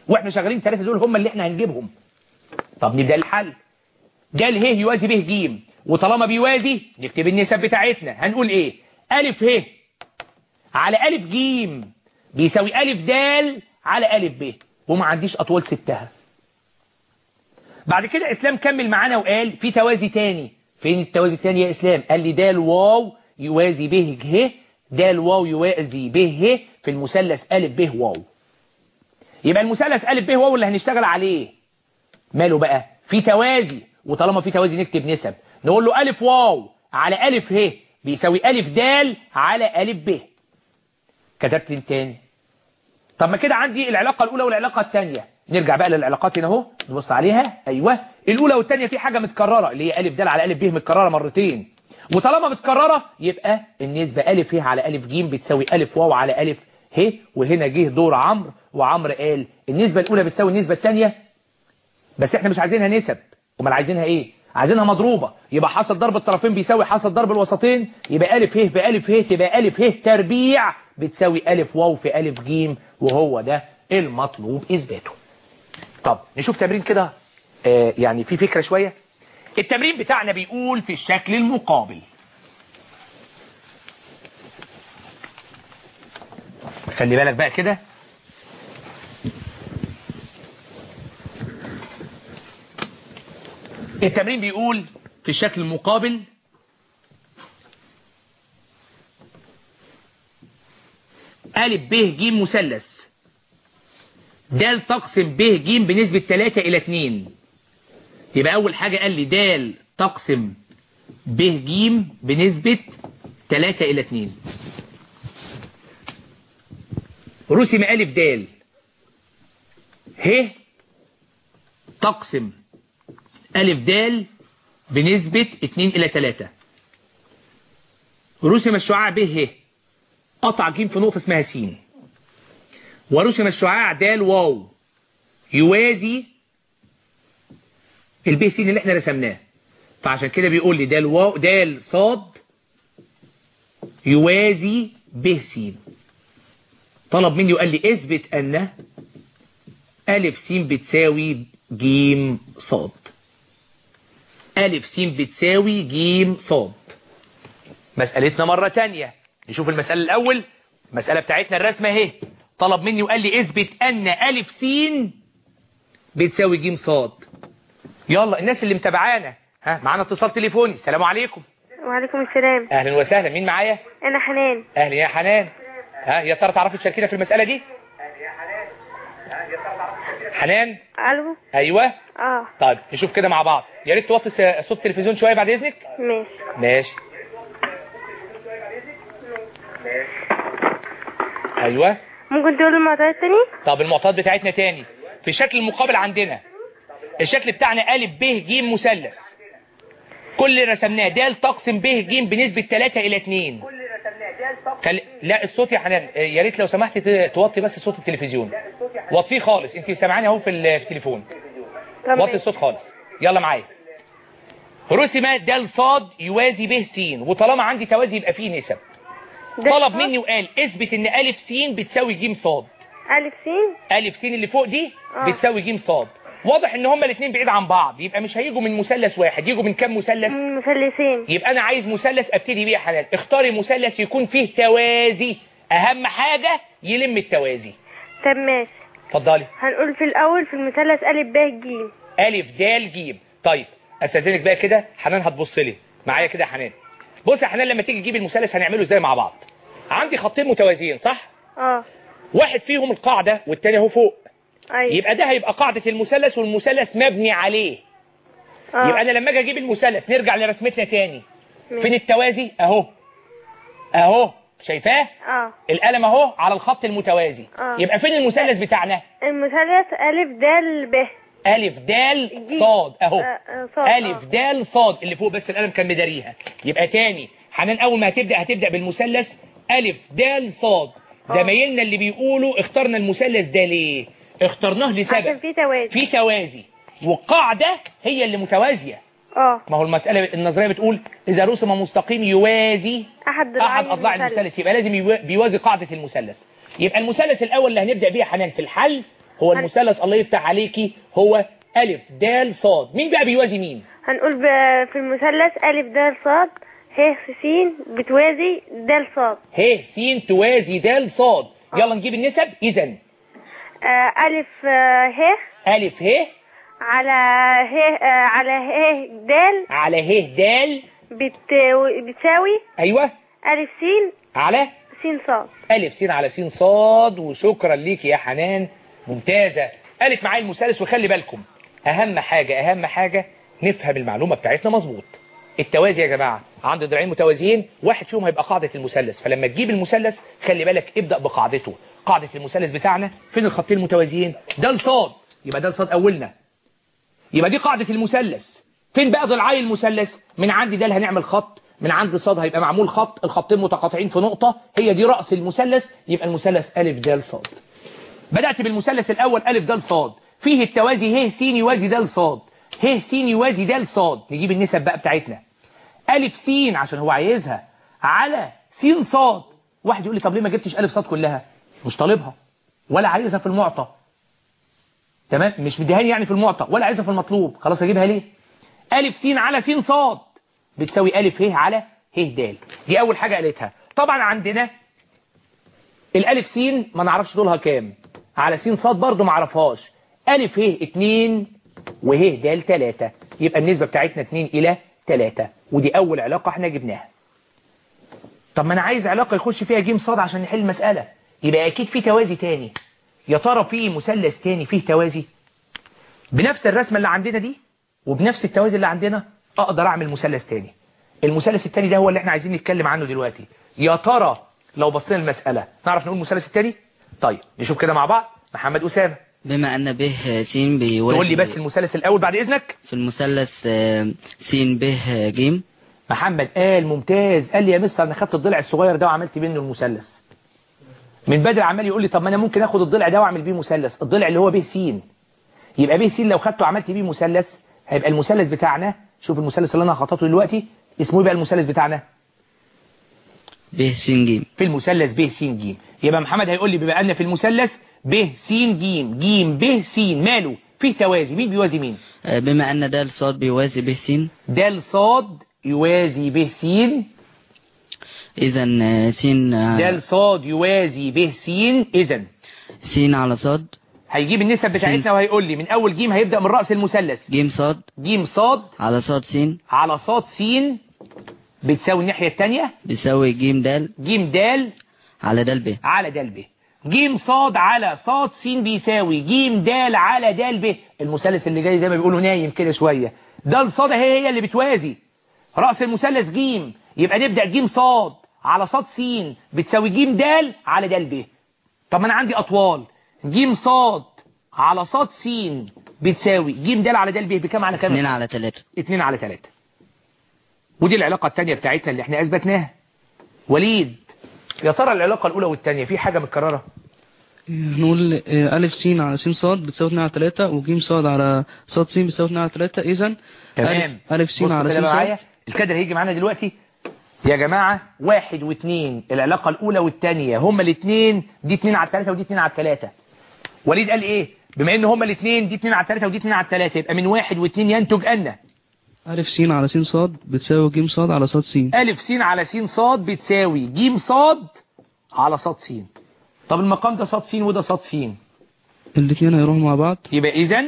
واحنا شغالين ثلاثة دول هم اللي احنا هنجيبهم طب نبدأ الحل جال ه يوازي به ج وطالما بيوازي نكتب النسب بتاعتنا هنقول ايه ألف ه على ألف ج بيساوي ألف د على ألف ب وما عنديش أطوال سبتها بعد كده إسلام كمل معانا وقال في توازي تاني فين التوازي التاني يا إسلام قال لي د واو يوازي به ه د واو يوازي به ه في المثلث ألف ب واو يبقى المثلث ألف ب واو اللي هنشتغل عليه ماله بقى في توازي وطالما في توازي نكتب نسب نقول له ألف واو على ألف ه بيساوي ألف د على ألف ب كتبت تاني طب ما كده عندي العلاقة الأولى والعلاقة الثانية نرجع بقى للعلاقات هنا اهو نبص عليها أيوة الأولى والثانية في حاجة متكررة اللي هي ألف د على ألف ب متكررة مرتين وطالما متكررة يبقى النسبة ألف ه على ألف ج بتساوي ألف واو على ألف ه وهنا جه دور عمرو وعمرو قال النسبة الأولى بتساوي النسبة الثانية بس احنا مش عايزينها نسب امال عايزينها ايه عايزينها مضروبة يبقى حاصل ضرب الطرفين بيساوي حاصل ضرب الوسطين يبقى ألف ه بألف ه تبقى ألف ه تربيع بتساوي ألف واو في ألف ج وهو ده المطلوب إثباته طب نشوف تمرين كده آه يعني في فكرة شوية التمرين بتاعنا بيقول في الشكل المقابل خلي بالك بقى كده التمرين بيقول في الشكل المقابل ألف ب ج مثلث د تقسم ب ج بنسبة 3 إلى 2 يبقى أول حاجة قال لي د تقسم ب ج بنسبة 3 إلى 2 رسم ألف د ه تقسم ألف د بنسبة 2 إلى 3 رسم الشعاع ب ه قطع ج في نقطة اسمها س ورسم الشعاع د واو يوازي الب س اللي احنا رسمناه فعشان كده بيقول لي د واو د صاد يوازي ب س طلب مني وقال لي اثبت ان ألف س بتساوي ج صاد ألف س بتساوي ج صاد مسألتنا مرة تانية نشوف المسألة الأول المسألة بتاعتنا الرسمة اهي طلب مني وقال لي اثبت أن ألف س بتساوي ج صاد يلا الناس اللي متابعانا ها معانا اتصال تليفوني السلام عليكم وعليكم السلام أهلا وسهلا مين معايا انا حنان أهلا يا حنان ها يا ترى تعرفي تشاركينا في المسألة دي حنان الو أيوة اه طيب نشوف كده مع بعض يا ريت توطي س- صوت التلفزيون شوية بعد إذنك ماشي ماشي ايوه ممكن تقول المعطيات تاني طب المعطيات بتاعتنا تاني في الشكل المقابل عندنا الشكل بتاعنا ألف ب ج مثلث كل اللي رسمناه د تقسم ب ج بنسبة 3 إلى 2 كل... لا الصوت يا حنان آه، يا ريت لو سمحت ت- توطي بس صوت التلفزيون وطيه خالص انت سامعاني اهو في ال- في التليفون طب وطي ماشي. الصوت خالص يلا معايا رسم د صاد يوازي ب س وطالما عندي توازي يبقى فيه نسب ده طلب صاد؟ مني وقال اثبت ان ألف س بتساوي ج صاد ألف سين ألف س اللي فوق دي آه. بتساوي ج صاد واضح ان هما الاثنين بعيد عن بعض يبقى مش هيجوا من مثلث واحد يجوا من كام مثلث من مثلثين يبقى انا عايز مثلث ابتدي بيه يا حنان اختاري مثلث يكون فيه توازي اهم حاجة يلم التوازي طب ماشي اتفضلي هنقول في الأول في المثلث ألف ب ج ألف د ج طيب استاذنك بقى كده حنان هتبص لي معايا كده يا حنان بص يا حنان لما تيجي تجيب المثلث هنعمله ازاي مع بعض عندي خطين متوازيين صح اه واحد فيهم القاعدة والتاني اهو فوق أيوة يبقى ده هيبقى قاعدة المثلث والمثلث مبني عليه اه يبقى انا لما اجي اجيب المثلث نرجع لرسمتنا تاني ماشي. فين التوازي اهو اهو شايفاه اه القلم اهو على الخط المتوازي آه. يبقى فين المثلث بتاعنا المثلث ألف د ب الف دال جي. صاد اهو آه، آه، صاد، الف آه. دال صاد اللي فوق بس القلم كان مداريها يبقى تاني حنان اول ما هتبدا هتبدا بالمثلث الف دال صاد آه. زمايلنا اللي بيقولوا اخترنا المثلث ده ليه اخترناه عشان لسبب في توازي في توازي والقاعده هي اللي متوازيه اه ما هو المسألة النظرية بتقول إذا رسم مستقيم يوازي أحد ضلعي أحد أضلاع المثلث يبقى لازم يوا- بيوازي قاعدة المثلث يبقى المثلث الأول اللي هنبدأ بيه يا حنان في الحل هو المثلث الله يفتح عليكي هو ألف د صاد مين بقى بيوازي مين هنقول ب... في المثلث ألف د صاد ه س بتوازي د صاد ه س توازي د صاد يلا نجيب النسب إذا آه، ألف آه، ه ألف ه على ه آه، على ه د على ه د بت... بتساوي أيوه ألف س على س صاد ألف س على س صاد وشكرا ليك يا حنان ممتازة ألف معايا المثلث وخلي بالكم أهم حاجة أهم حاجة نفهم المعلومة بتاعتنا مظبوط التوازي يا جماعة عند ضلعين متوازيين واحد فيهم هيبقى قاعدة المثلث فلما تجيب المثلث خلي بالك ابدأ بقاعدته قاعدة المثلث بتاعنا فين الخطين المتوازيين ده الصاد يبقى ده الصاد أولنا يبقى دي قاعدة المثلث فين بقى ضلعي المثلث من عندي ده اللي هنعمل خط من عند صاد هيبقى معمول خط الخطين متقاطعين في نقطة هي دي رأس المثلث يبقى المثلث ألف د صاد بدأت بالمثلث الأول ألف د صاد فيه التوازي ه س يوازي د صاد ه س يوازي د صاد نجيب النسب بقى بتاعتنا ألف س عشان هو عايزها على س صاد واحد يقول لي طب ليه ما جبتش ألف صاد كلها مش طالبها ولا عايزها في المعطى تمام مش مديهاني يعني في المعطى ولا عايزها في المطلوب خلاص اجيبها ليه ألف س على س صاد بتساوي ألف ه على ه د دي أول حاجة قالتها طبعا عندنا الألف س ما نعرفش دولها كام على س صاد برضه ما اعرفهاش ألف ه 2 وه د 3 يبقى النسبة بتاعتنا 2 إلى 3 ودي أول علاقة احنا جبناها طب ما أنا عايز علاقة يخش فيها ج صاد عشان نحل المسألة يبقى أكيد في توازي تاني يا ترى في مثلث تاني فيه توازي بنفس الرسمة اللي عندنا دي وبنفس التوازي اللي عندنا اقدر اعمل مثلث تاني المثلث التاني ده هو اللي احنا عايزين نتكلم عنه دلوقتي يا ترى لو بصينا المسألة نعرف نقول المثلث التاني طيب نشوف كده مع بعض محمد أسامة بما أن ب س بيوازي تقول لي بس المثلث الأول بعد إذنك في المثلث آه، س ب ج محمد قال ممتاز قال لي يا مستر انا خدت الضلع الصغير ده وعملت منه المثلث من بدري عمال يقول لي طب ما انا ممكن اخد الضلع ده واعمل بيه مثلث الضلع اللي هو ب س يبقى ب س لو خدته وعملت بيه مثلث هيبقى المثلث بتاعنا شوف المثلث اللي انا خططه دلوقتي اسمه ايه بقى المثلث بتاعنا ب س ج في المثلث ب س ج يبقى محمد هيقول لي بما ان في المثلث ب س ج ج ب س ماله فيه توازي مين بيوازي مين آه، بما أن د ص بيوازي ب س د صاد يوازي ب س إذا س د صاد يوازي ب س اذا س على ص هيجيب النسب بتاعتنا وهيقول لي من اول جيم هيبدأ من رأس المثلث ج ص جيم صاد على ص س على صاد س بتساوي الناحية التانية بيساوي ج د جيم دال على د ب على دال ب جيم صاد على صاد س بيساوي جيم دال على دال ب المثلث اللي جاي زي ما بيقولوا نايم كده شوية دال صاد هي هي اللي بتوازي رأس المثلث جيم يبقى نبدأ جيم صاد على صاد س بتساوي جيم دال على دال ب طب ما انا عندي اطوال جيم صاد على صاد س بتساوي جيم دال على دال ب بكام على كام 2 على 3 2 على 3 ودي العلاقة التانية بتاعتنا اللي احنا اثبتناها وليد يا ترى العلاقة الاولى والتانية في حاجة متكررة نقول آه، ألف س على س ص بتساوي 2 على 3 وج ص على ص س بتساوي 2 على 3 إذا تمام ألف س بصوا على كده س معايا ص الكادر هيجي معانا دلوقتي يا جماعة واحد واثنين العلاقة الأولى والثانية هما الاثنين دي اثنين على الثلاثة ودي اثنين على الثلاثة وليد قال ايه بما ان هما الاثنين دي اثنين على الثلاثة ودي اثنين على الثلاثة يبقى من واحد واثنين ينتج أن ألف س على س ص بتساوي ج ص على ص س ألف س على س صاد بتساوي ج صاد على صاد س طب المقام ده صاد س وده صاد س الاثنين هيروحوا مع بعض يبقى إذا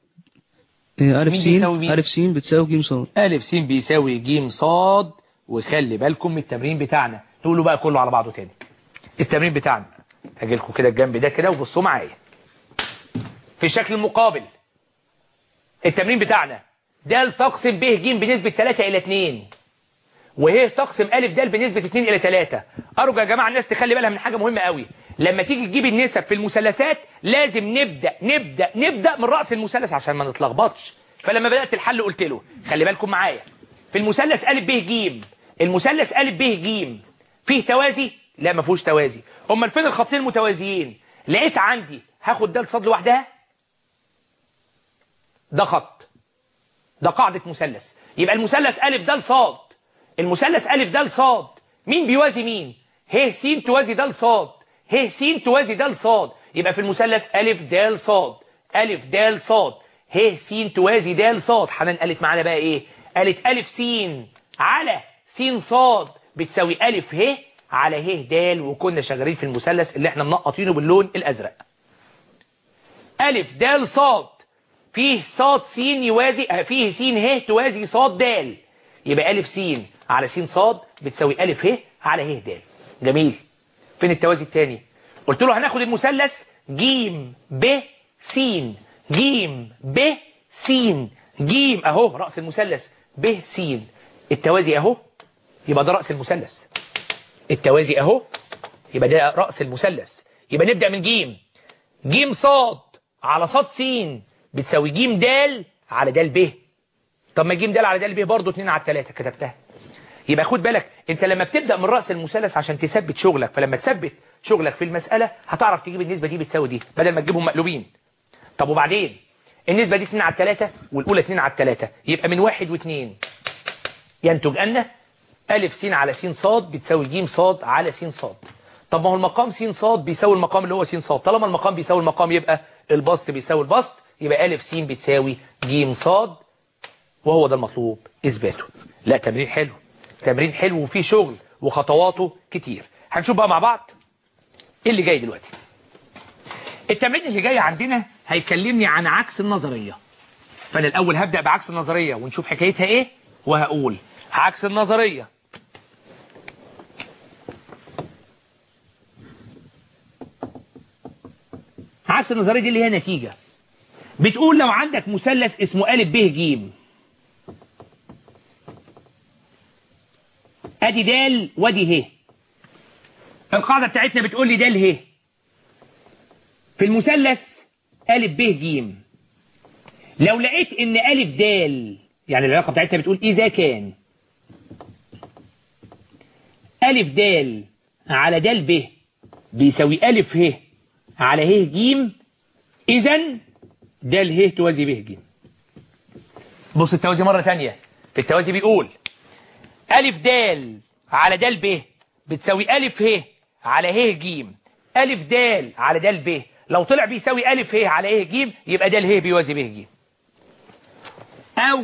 آه، ألف مين س بيساوي مين؟ ألف س بتساوي ج ص ألف س بيساوي ج صاد وخلي بالكم من التمرين بتاعنا تقولوا بقى كله على بعضه تاني التمرين بتاعنا هاجي لكم كده الجنب ده كده وبصوا معايا في الشكل المقابل التمرين بتاعنا د تقسم ب ج بنسبة 3 إلى 2 وه تقسم أ د بنسبة 2 إلى 3 أرجو يا جماعة الناس تخلي بالها من حاجة مهمة قوي لما تيجي تجيب النسب في المثلثات لازم نبدأ نبدأ نبدأ من رأس المثلث عشان ما نتلخبطش فلما بدأت الحل قلت له خلي بالكم معايا في المثلث أ ب ج المثلث أ ب ج فيه توازي لا ما فيهوش توازي امال فين الخطين المتوازيين لقيت عندي هاخد ده الصاد لوحدها ده خط ده قاعدة مثلث يبقى المثلث أ د صاد المثلث أ د صاد مين بيوازي مين ه س توازي د صاد ه س توازي د صاد يبقى في المثلث ألف د صاد ألف د صاد ه س توازي د صاد حنان قالت معانا بقى إيه قالت ألف س على س صاد بتساوي ألف ه على ه د وكنا شغالين في المثلث اللي احنا منقطينه باللون الأزرق ألف د صاد فيه صاد س يوازي آه، فيه س ه توازي صاد د يبقى ألف س على س صاد بتساوي ألف ه على ه د جميل فين التوازي الثاني قلت له هناخد المثلث ج ب س ج ب س ج اهو رأس المثلث ب س التوازي اهو يبقى ده رأس المثلث التوازي اهو يبقى ده رأس المثلث يبقى نبدأ من ج ج صاد على صاد س بتساوي ج د على د ب طب ما ج د على د ب برضه 2 على 3 كتبتها يبقى خد بالك انت لما بتبدأ من رأس المثلث عشان تثبت شغلك فلما تثبت شغلك في المسألة هتعرف تجيب النسبة دي بتساوي دي بدل ما تجيبهم مقلوبين طب وبعدين النسبة دي 2 على 3 والأولى 2 على 3 يبقى من 1 و2 ينتج أن ألف س على س صاد بتساوي ج صاد على س صاد طب ما هو المقام س صاد بيساوي المقام اللي هو س صاد طالما المقام بيساوي المقام يبقى البسط بيساوي البسط يبقى ألف س بتساوي ج صاد وهو ده المطلوب إثباته لا تمرين حلو تمرين حلو وفيه شغل وخطواته كتير هنشوف بقى مع بعض ايه اللي جاي دلوقتي التمرين اللي جاي عندنا هيكلمني عن عكس النظرية فانا الاول هبدأ بعكس النظرية ونشوف حكايتها ايه وهقول عكس النظرية عكس النظرية دي اللي هي نتيجة بتقول لو عندك مثلث اسمه أ ب ج ادي دال وادي ه القاعدة بتاعتنا بتقول لي دال ه في المثلث أ ب ج لو لقيت ان أ د يعني العلاقة بتاعتنا بتقول إذا كان أ د على د ب بيساوي أ ه على ه ج إذا د ه توازي ب ج بص التوازي مرة ثانية في التوازي بيقول ألف دال على دال ب بتساوي ألف ه على ه ج ألف دال على دال ب لو طلع بيساوي ألف ه على ه ج يبقى دال ه بيوازي ب ج أو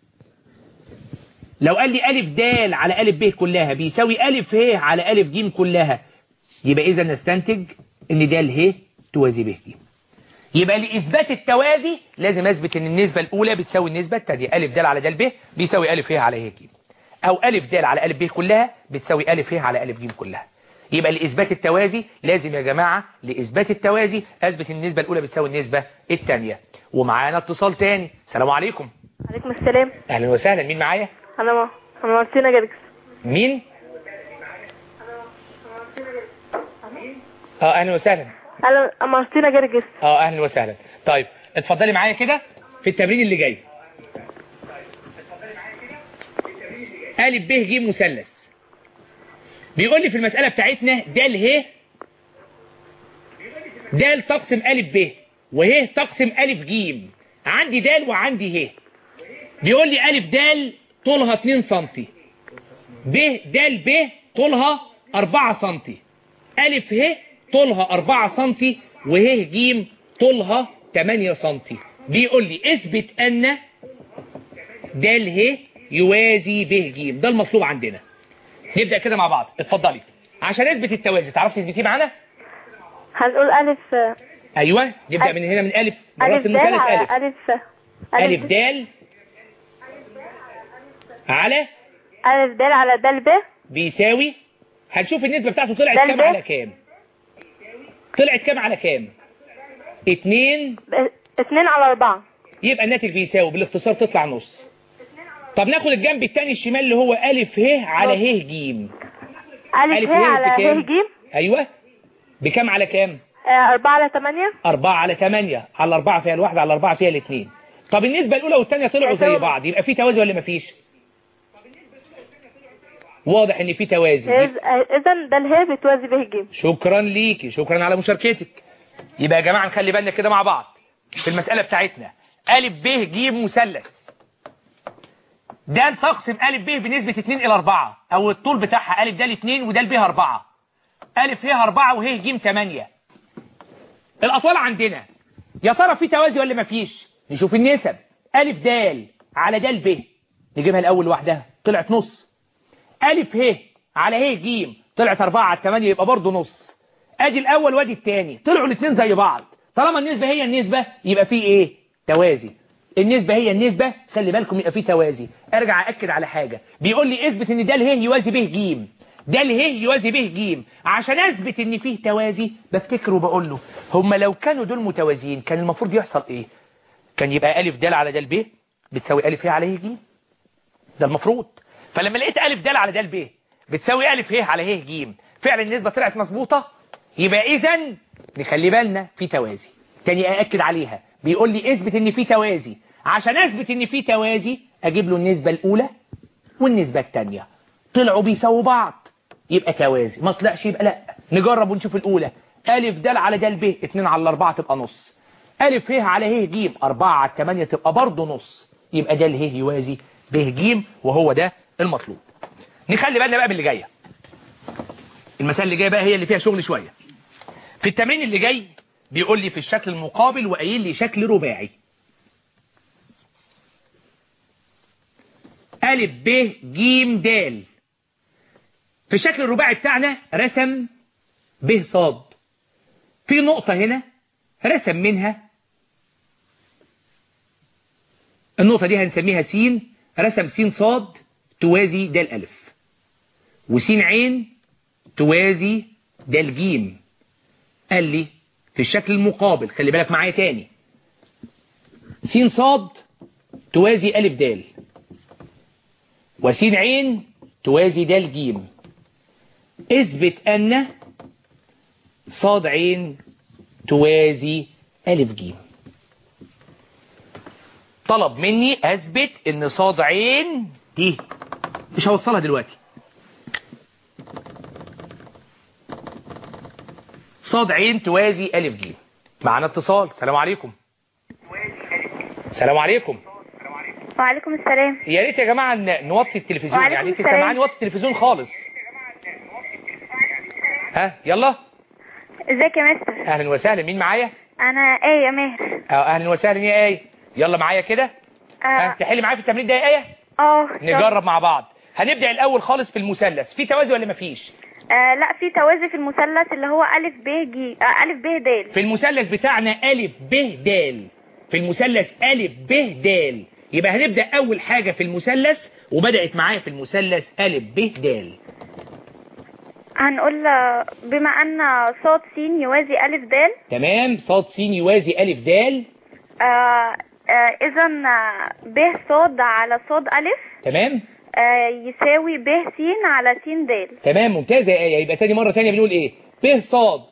لو قال لي ألف دال على ألف ب كلها بيساوي ألف ه على ألف ج كلها يبقى إذا نستنتج إن دال ه توازي ب ج يبقى لإثبات التوازي لازم أثبت إن النسبة الأولى بتساوي النسبة الثانية ألف دال على دال ب بيساوي ألف ه على ه ج أو ألف د على ألف ب كلها بتساوي ألف ه على ألف ج كلها يبقى لإثبات التوازي لازم يا جماعة لإثبات التوازي أثبت النسبة الأولى بتساوي النسبة الثانية ومعانا اتصال تاني السلام عليكم عليكم السلام أهلا وسهلا مين معايا انا ما انا مارتينا جاركس مين اه أهلا وسهلا انا مارتينا جاركس اه أهلا وسهلا طيب اتفضلي معايا كده في التمرين اللي جاي أ ب ج مثلث بيقول لي في المسألة بتاعتنا د ه د تقسم أ ب وه تقسم أ ج عندي د وعندي ه بيقول لي أ د طولها 2 سم ب د ب طولها 4 سم أ ه طولها 4 سم وه ج طولها 8 سم بيقول لي اثبت أن د ه يوازي ب ج ده المطلوب عندنا نبدأ كده مع بعض اتفضلي عشان اثبت التوازي تعرفي تثبتيه معانا هنقول الف ايوه نبدأ من هنا من الف من الف راس د المثلث على الف الف الف د على الف د على د ب بيساوي هنشوف النسبة بتاعته طلعت ده كام الب. على كام طلعت كام على كام اتنين ب- اتنين على اربعة يبقى الناتج بيساوي بالاختصار تطلع نص طب ناخد الجنب التاني الشمال اللي هو ألف ه على ه ج الف ه على ه بكام؟ ج أيوة بكام على كام آه، اربعة على تمانية أربعة على تمانية على أربعة فيها الواحدة على أربعة فيها الاثنين طب النسبة الأولى والثانية طلعوا زي يساوي. بعض يبقى في توازي ولا مفيش واضح ان في توازي اذا ده اله بتوازي به ج شكرا ليكي شكرا على مشاركتك يبقى يا جماعة نخلي بالنا كده مع بعض في المسألة بتاعتنا أ ب ج مثلث ده تقسم أ ب بنسبة 2 إلى 4 أو الطول بتاعها أ د 2 وده ب 4 أ ه 4 وه ج 8 الأطوال عندنا يا ترى في توازي ولا مفيش نشوف النسب ألف دال على دال ب نجيبها الأول لوحدها طلعت نص ألف ه على ه ج طلعت 4 على 8 يبقى برضه نص ادي الاول وادي الثاني طلعوا الاثنين زي بعض طالما النسبة هي النسبة يبقى في ايه توازي النسبة هي النسبة خلي بالكم يبقى في توازي ارجع اكد على حاجة بيقول لي اثبت ان ده ه يوازي به ج ده ه يوازي به ج عشان اثبت ان فيه توازي بفتكر وبقول له هم لو كانوا دول متوازيين كان المفروض يحصل ايه كان يبقى الف د على د ب بتساوي الف ه على ه ج ده المفروض فلما لقيت الف د على د ب بتساوي الف ه على ه ج فعلا النسبة طلعت مظبوطة يبقى اذا نخلي بالنا في توازي تاني أأكد عليها بيقول لي اثبت ان في توازي عشان اثبت ان في توازي اجيب له النسبة الاولى والنسبة الثانية طلعوا بيساووا بعض يبقى توازي ما طلعش يبقى لا نجرب ونشوف الاولى الف د على د ب 2 على 4 تبقى نص الف ه على ه ج 4 على 8 تبقى برضه نص يبقى د ه يوازي ب ج وهو ده المطلوب نخلي بالنا بقى باللي جايه المسألة اللي جايه بقى هي اللي فيها شغل شويه في التمرين اللي جاي بيقول لي في الشكل المقابل وقايل لي شكل رباعي ألف ب ج د في الشكل الرباعي بتاعنا رسم ب صاد في نقطة هنا رسم منها النقطة دي هنسميها س رسم س صاد توازي د الألف وس عين توازي د الجيم قال لي في الشكل المقابل خلي بالك معايا تاني س صاد توازي ألف دال وس عين توازي دال جيم اثبت أن صاد عين توازي ألف جيم طلب مني أثبت أن صاد عين دي مش هوصلها دلوقتي صاد عين توازي ألف ج معنا اتصال السلام عليكم السلام عليكم وعليكم السلام يا ريت يا جماعة ن- نوطي التلفزيون وعليكم يعني انت السلام. سامعاني وطي التلفزيون خالص ها يلا ازيك يا مستر اهلا وسهلا مين معايا انا ايه يا ماهر اه اهلا وسهلا يا ايه يلا معايا كده ها اه تحلي معايا في التمرين ده يا ايه اه نجرب مع بعض هنبدأ الاول خالص في المثلث في توازي ولا مفيش آه لا في توازي في المثلث اللي هو ألف ب ج آه ألف ب د في المثلث بتاعنا ألف ب د في المثلث ألف ب د يبقى هنبدأ أول حاجة في المثلث وبدأت معايا في المثلث ألف ب د هنقول آه، بما أن صاد س يوازي ألف د تمام صاد س يوازي ألف د آه آه إذا آه، ب صاد على صاد ألف تمام آه يساوي ب س على س د تمام ممتازة يا آية يبقى تاني مرة تانية بنقول إيه ب صاد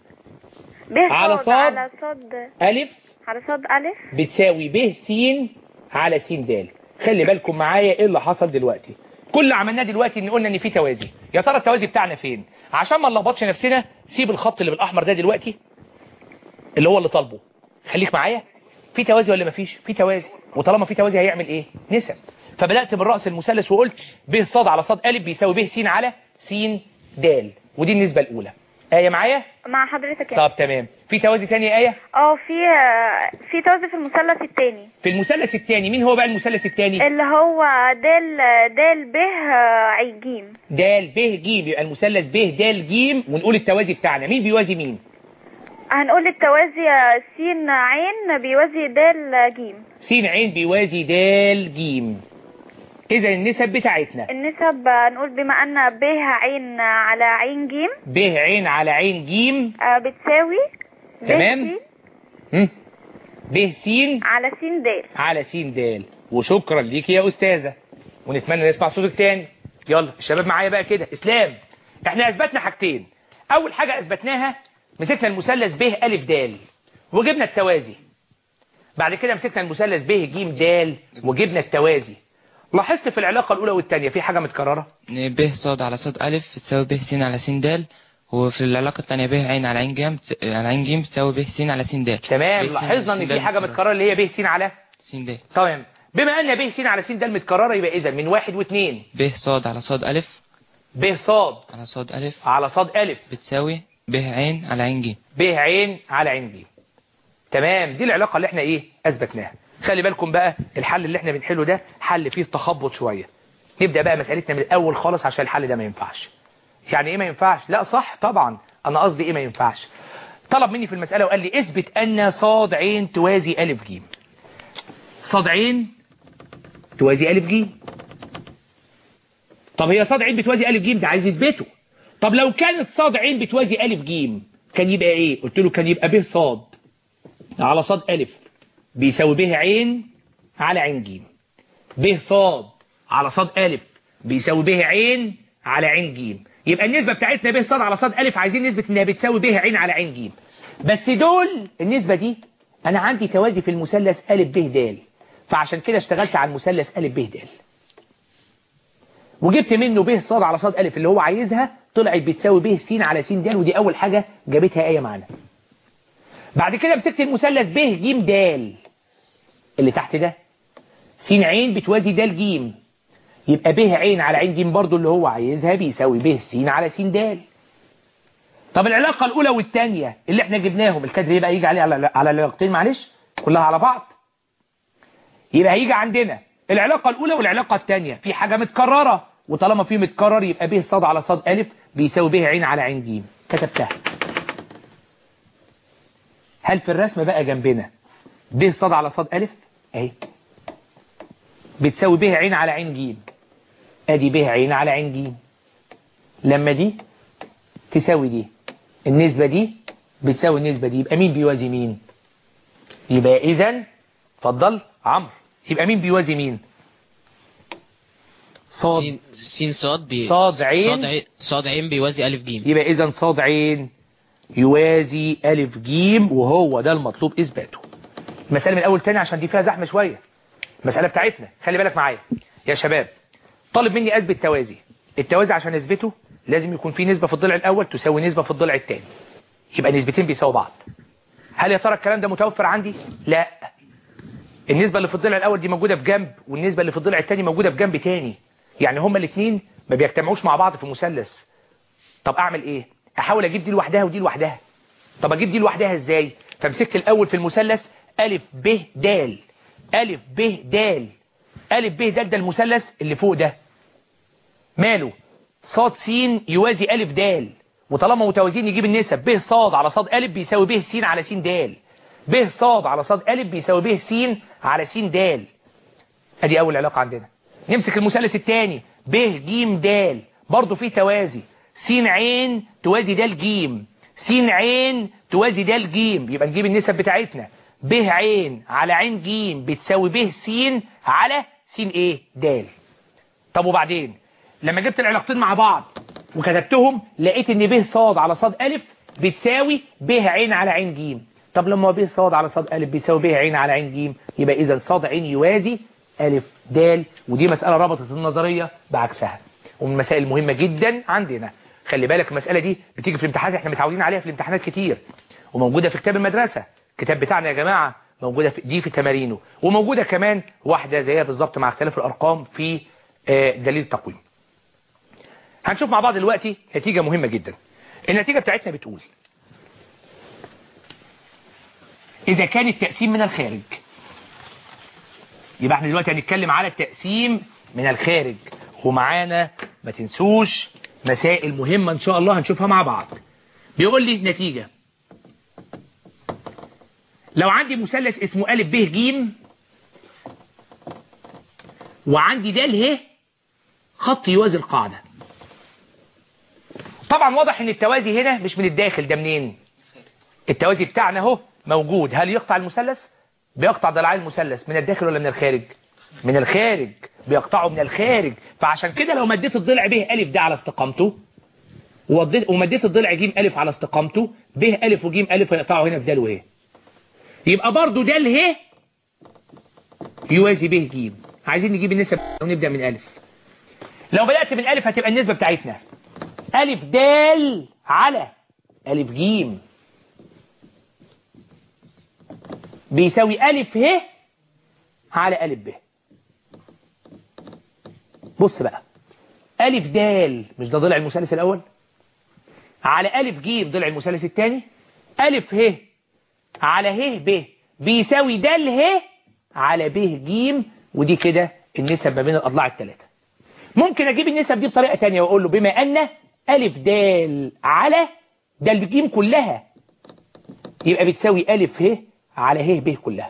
ب على صاد صاد. على صاد ألف على صاد ألف بتساوي ب س على س د خلي بالكم معايا ايه اللي حصل دلوقتي كل اللي عملناه دلوقتي ان قلنا ان في توازي يا ترى التوازي بتاعنا فين عشان ما نلخبطش نفسنا سيب الخط اللي بالاحمر ده دلوقتي اللي هو اللي طالبه خليك معايا في توازي ولا مفيش في توازي وطالما في توازي هيعمل ايه نسب فبدات بالراس المثلث وقلت ب ص على ص ا بيساوي ب س على س د ودي النسبه الاولى ايه معايا مع حضرتك يعني طب تمام في توازي تاني يا ايه اه في آه، في توازي في المثلث التاني في المثلث الثاني مين هو بقى المثلث الثاني اللي هو دال دال ب آه، عي جيم دال ب ج يبقى المثلث ب د ج ونقول التوازي بتاعنا مين بيوازي مين هنقول التوازي آه، س عين بيوازي دال جيم س عين بيوازي د ج اذا النسب بتاعتنا النسب آه، نقول بما ان ب عين على عين جيم ب عين على عين ج آه، بتساوي ب تمام. س هم؟ ب س على س د على س د وشكرا ليك يا استاذه ونتمنى نسمع صوتك تاني يلا الشباب معايا بقى كده اسلام احنا اثبتنا حاجتين اول حاجه اثبتناها مسكنا المثلث ب ا د وجبنا التوازي بعد كده مسكنا المثلث ب ج د وجبنا التوازي لاحظت في العلاقه الاولى والثانيه في حاجه متكرره ب صاد على صاد ألف بتساوي ب س على س د وفي العلاقة التانية ب عين على عين جيم بت- على عين جيم بتساوي ب س على س د تمام ب س لاحظنا على ان س في د حاجه متكرره اللي هي ب س على س د تمام بما ان ب س على س د متكرره يبقى اذا من واحد واثنين ب صاد على صاد ألف ب صاد على صاد ألف على صاد الف بتساوي ب عين على عين ج ب عين على عين ج تمام دي العلاقة اللي احنا ايه اثبتناها خلي بالكم بقى الحل اللي احنا بنحله ده حل فيه تخبط شوية نبدأ بقى مسألتنا من الاول خالص عشان الحل ده ما ينفعش يعني ايه ما ينفعش لا صح طبعا انا قصدي ايه ما ينفعش طلب مني في المسألة وقال لي اثبت ان صاد عين توازي الف ج صاد عين توازي الف ج طب هي صاد عين بتوازي الف ج ده عايز يثبته طب لو كانت صاد عين بتوازي الف ج كان يبقى ايه قلت له كان يبقى ب صاد على صاد ألف بيساوي ب عين على عين ج ب صاد على صاد ألف بيساوي ب عين على عين ج يبقى النسبة بتاعتنا ب صاد على صاد ألف عايزين نثبت انها بتساوي ب عين على عين ج بس دول النسبة دي أنا عندي توازي في المثلث أ ب د فعشان كده اشتغلت على المثلث أ ب د وجبت منه ب صاد على صاد ألف اللي هو عايزها طلعت بتساوي ب س على س د ودي أول حاجة جابتها آية معانا بعد كده مسكت المثلث ب ج د اللي تحت ده س عين بتوازي د ج يبقى ب عين على عين ج برضو اللي هو عايزها بيساوي ب س على س د طب العلاقة الأولى والثانية اللي احنا جبناهم الكادر يبقى يجي عليه على على العلاقتين معلش كلها على بعض يبقى هيجي عندنا العلاقة الأولى والعلاقة الثانية في حاجة متكررة وطالما في متكرر يبقى ب صاد على صاد ألف بيساوي ب عين على عين ج كتبتها هل في الرسم بقى جنبنا ب صاد على صاد ألف اهي بتساوي ب عين على عين ج ادي ب عين على عين ج لما دي تساوي دي النسبة دي بتساوي النسبة دي يبقى مين بيوازي مين يبقى اذا اتفضل عمرو يبقى مين بيوازي مين صاد س صاد بي صاد عين. صاد عين صاد عين بيوازي ألف جيم يبقى اذا صاد عين يوازي ألف جيم وهو ده المطلوب إثباته المسألة من أول تاني عشان دي فيها زحمة شوية المسألة بتاعتنا خلي بالك معايا يا شباب طالب مني أثبت توازي التوازي عشان أثبته لازم يكون في نسبة في الضلع الأول تساوي نسبة في الضلع الثاني يبقى نسبتين بيساووا بعض هل يا ترى الكلام ده متوفر عندي؟ لا النسبة اللي في الضلع الأول دي موجودة في جنب والنسبة اللي في الضلع الثاني موجودة في جنب تاني يعني هما الاثنين ما بيجتمعوش مع بعض في مثلث طب أعمل إيه؟ احاول اجيب دي لوحدها ودي لوحدها طب اجيب دي لوحدها ازاي فمسكت الاول في المثلث الف ب د الف ب د الف ب د ده المثلث اللي فوق ده ماله صاد س يوازي الف د وطالما متوازيين نجيب النسب ب صاد على صاد الف بيساوي ب س على س د ب صاد على صاد الف بيساوي ب س على س د ادي اول علاقه عندنا نمسك المثلث الثاني ب ج د برضه فيه توازي س عين توازي د ج س عين توازي د ج يبقى نجيب النسب بتاعتنا ب عين على عين ج بتساوي ب س على س ايه د طب وبعدين لما جبت العلاقتين مع بعض وكتبتهم لقيت ان ب صاد على صاد الف بتساوي ب عين على عين ج طب لما ب صاد على صاد الف بيساوي ب عين على عين ج يبقى اذا صاد عين يوازي الف د ودي مسألة ربطت النظرية بعكسها ومن المسائل المهمة جدا عندنا خلي بالك المسألة دي بتيجي في الامتحانات احنا متعودين عليها في الامتحانات كتير وموجودة في كتاب المدرسة الكتاب بتاعنا يا جماعة موجودة في دي في تمارينه وموجودة كمان واحدة زيها بالظبط مع اختلاف الأرقام في آه، دليل التقويم هنشوف مع بعض دلوقتي نتيجة مهمة جدا النتيجة بتاعتنا بتقول إذا كان التقسيم من الخارج يبقى احنا دلوقتي هنتكلم على التقسيم من الخارج ومعانا ما تنسوش مسائل مهمة ان شاء الله هنشوفها مع بعض بيقول لي النتيجة لو عندي مثلث اسمه أ ب ج وعندي د ه خط يوازي القاعدة طبعا واضح ان التوازي هنا مش من الداخل ده منين التوازي بتاعنا اهو موجود هل يقطع المثلث بيقطع ضلعي المثلث من الداخل ولا من الخارج من الخارج بيقطعه من الخارج فعشان كده لو مديت الضلع ب أ ده على استقامته ووديت- ومديت الضلع ج أ على استقامته ب أ وج أ هيقطعه هنا في د وه يبقى برضو د ه يوازي ب ج عايزين نجيب النسب ونبدأ من ألف لو بدأت من ألف هتبقى النسبة بتاعتنا ألف د على ألف ج بيساوي ألف ه على ألف ب بص بقى ألف د مش ده ضلع المثلث الأول على ألف ج ضلع المثلث الثاني ألف ه على ه ب بيساوي د ه على ب ج ودي كده النسب ما بين الأضلاع الثلاثة ممكن أجيب النسب دي بطريقة تانية وأقول له بما أن ألف د على د ج كلها يبقى بتساوي ألف ه على ه ب كلها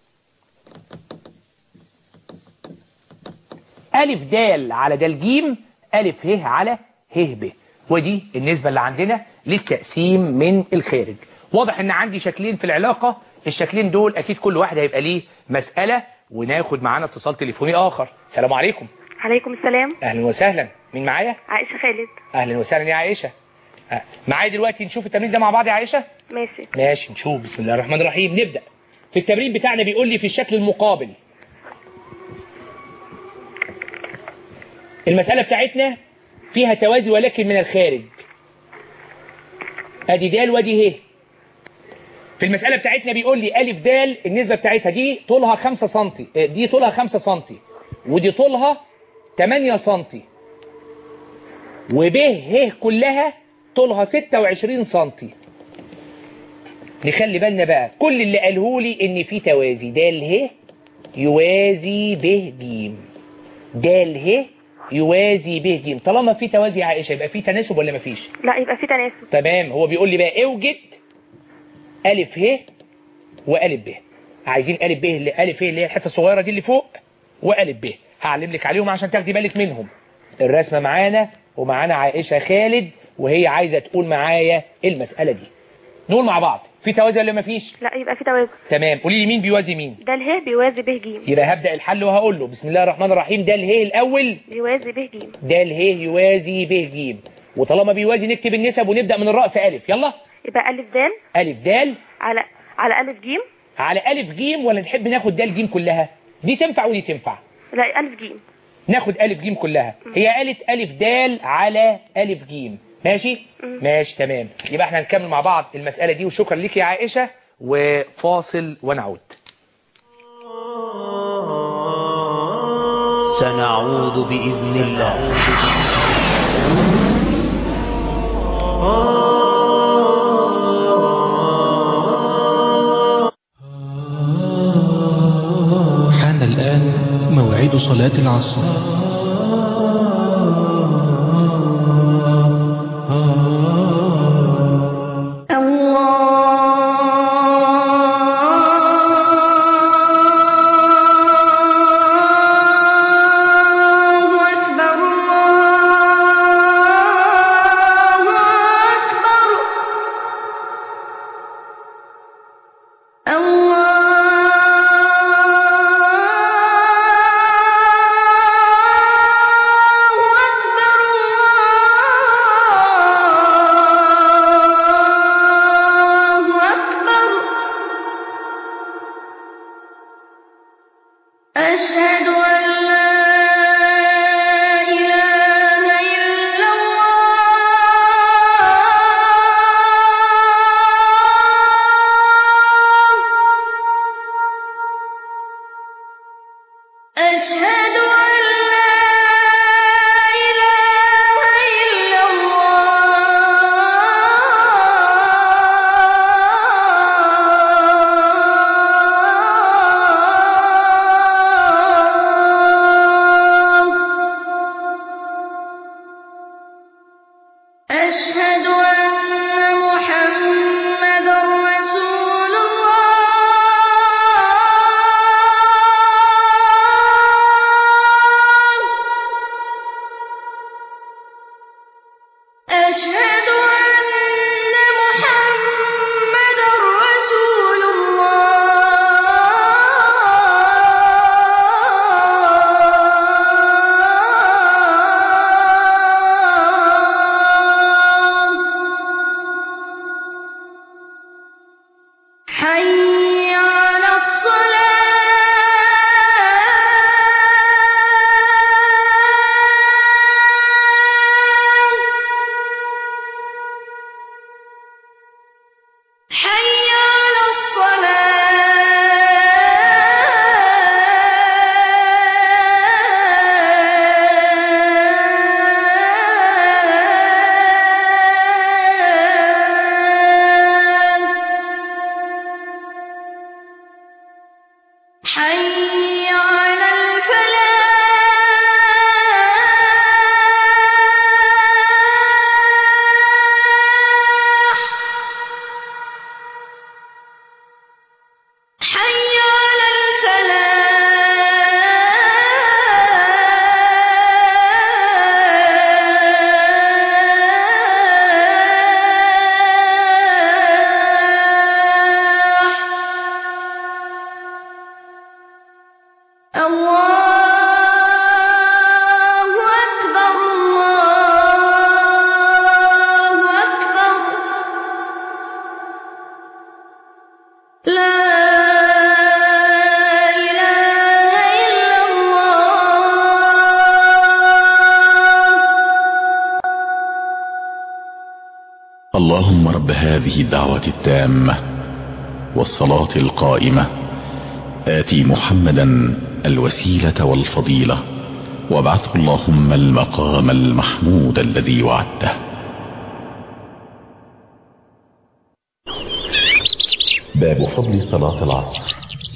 ألف د على د ج ألف ه على ه ب ودي النسبة اللي عندنا للتقسيم من الخارج واضح ان عندي شكلين في العلاقة الشكلين دول اكيد كل واحد هيبقى ليه مسألة وناخد معانا اتصال تليفوني اخر السلام عليكم عليكم السلام اهلا وسهلا مين معايا عائشة خالد اهلا وسهلا يا عائشة آه، معايا دلوقتي نشوف التمرين ده مع بعض يا عائشة ماشي ماشي نشوف بسم الله الرحمن الرحيم نبدأ في التمرين بتاعنا بيقول لي في الشكل المقابل المسألة بتاعتنا فيها توازي ولكن من الخارج ادي دال وادي ه في المسألة بتاعتنا بيقول لي ألف دال النسبة بتاعتها دي طولها 5 سنتي آه، دي طولها 5 سنتي ودي طولها 8 سنتي وب ه كلها طولها 26 سنتي نخلي بالنا بقى كل اللي قاله لي ان في توازي د ه يوازي ب ج د ه يوازي ب ج طالما في توازي يا عائشه يبقى في تناسب ولا مفيش لا يبقى في تناسب تمام هو بيقول لي بقى اوجد الف ه والف ب عايزين الف ب اللي الف ه اللي هي الحته الصغيره دي اللي فوق والف ب هعلم لك عليهم عشان تاخدي بالك منهم الرسمه معانا ومعانا عائشه خالد وهي عايزه تقول معايا المساله دي نقول مع بعض في توازي ولا مفيش لا يبقى في توازن تمام قولي لي مين بيوازي مين ده اله بيوازي به ج يبقى هبدا الحل وهقول له بسم الله الرحمن الرحيم ده اله الاول بيوازي به ج ده اله يوازي ب ج وطالما بيوازي نكتب النسب ونبدا من الراس الف يلا يبقى ألف دال الف دال على على ألف ج على ألف جيم ولا نحب ناخد دال جيم كلها دي تنفع ودي تنفع لا ألف ج ناخد ألف جيم كلها هي قالت ألف دال على ألف جيم ماشي ماشي تمام يبقى احنا هنكمل مع بعض المسألة دي وشكرا لك يا عائشة وفاصل ونعود سنعود بإذن الله حان الآن موعد صلاة العصر الله اللهم رب هذه الدعوة التامة والصلاة القائمة آتي محمدا الوسيلة والفضيلة وابعثه اللهم المقام المحمود الذي وعدته باب فضل صلاة العصر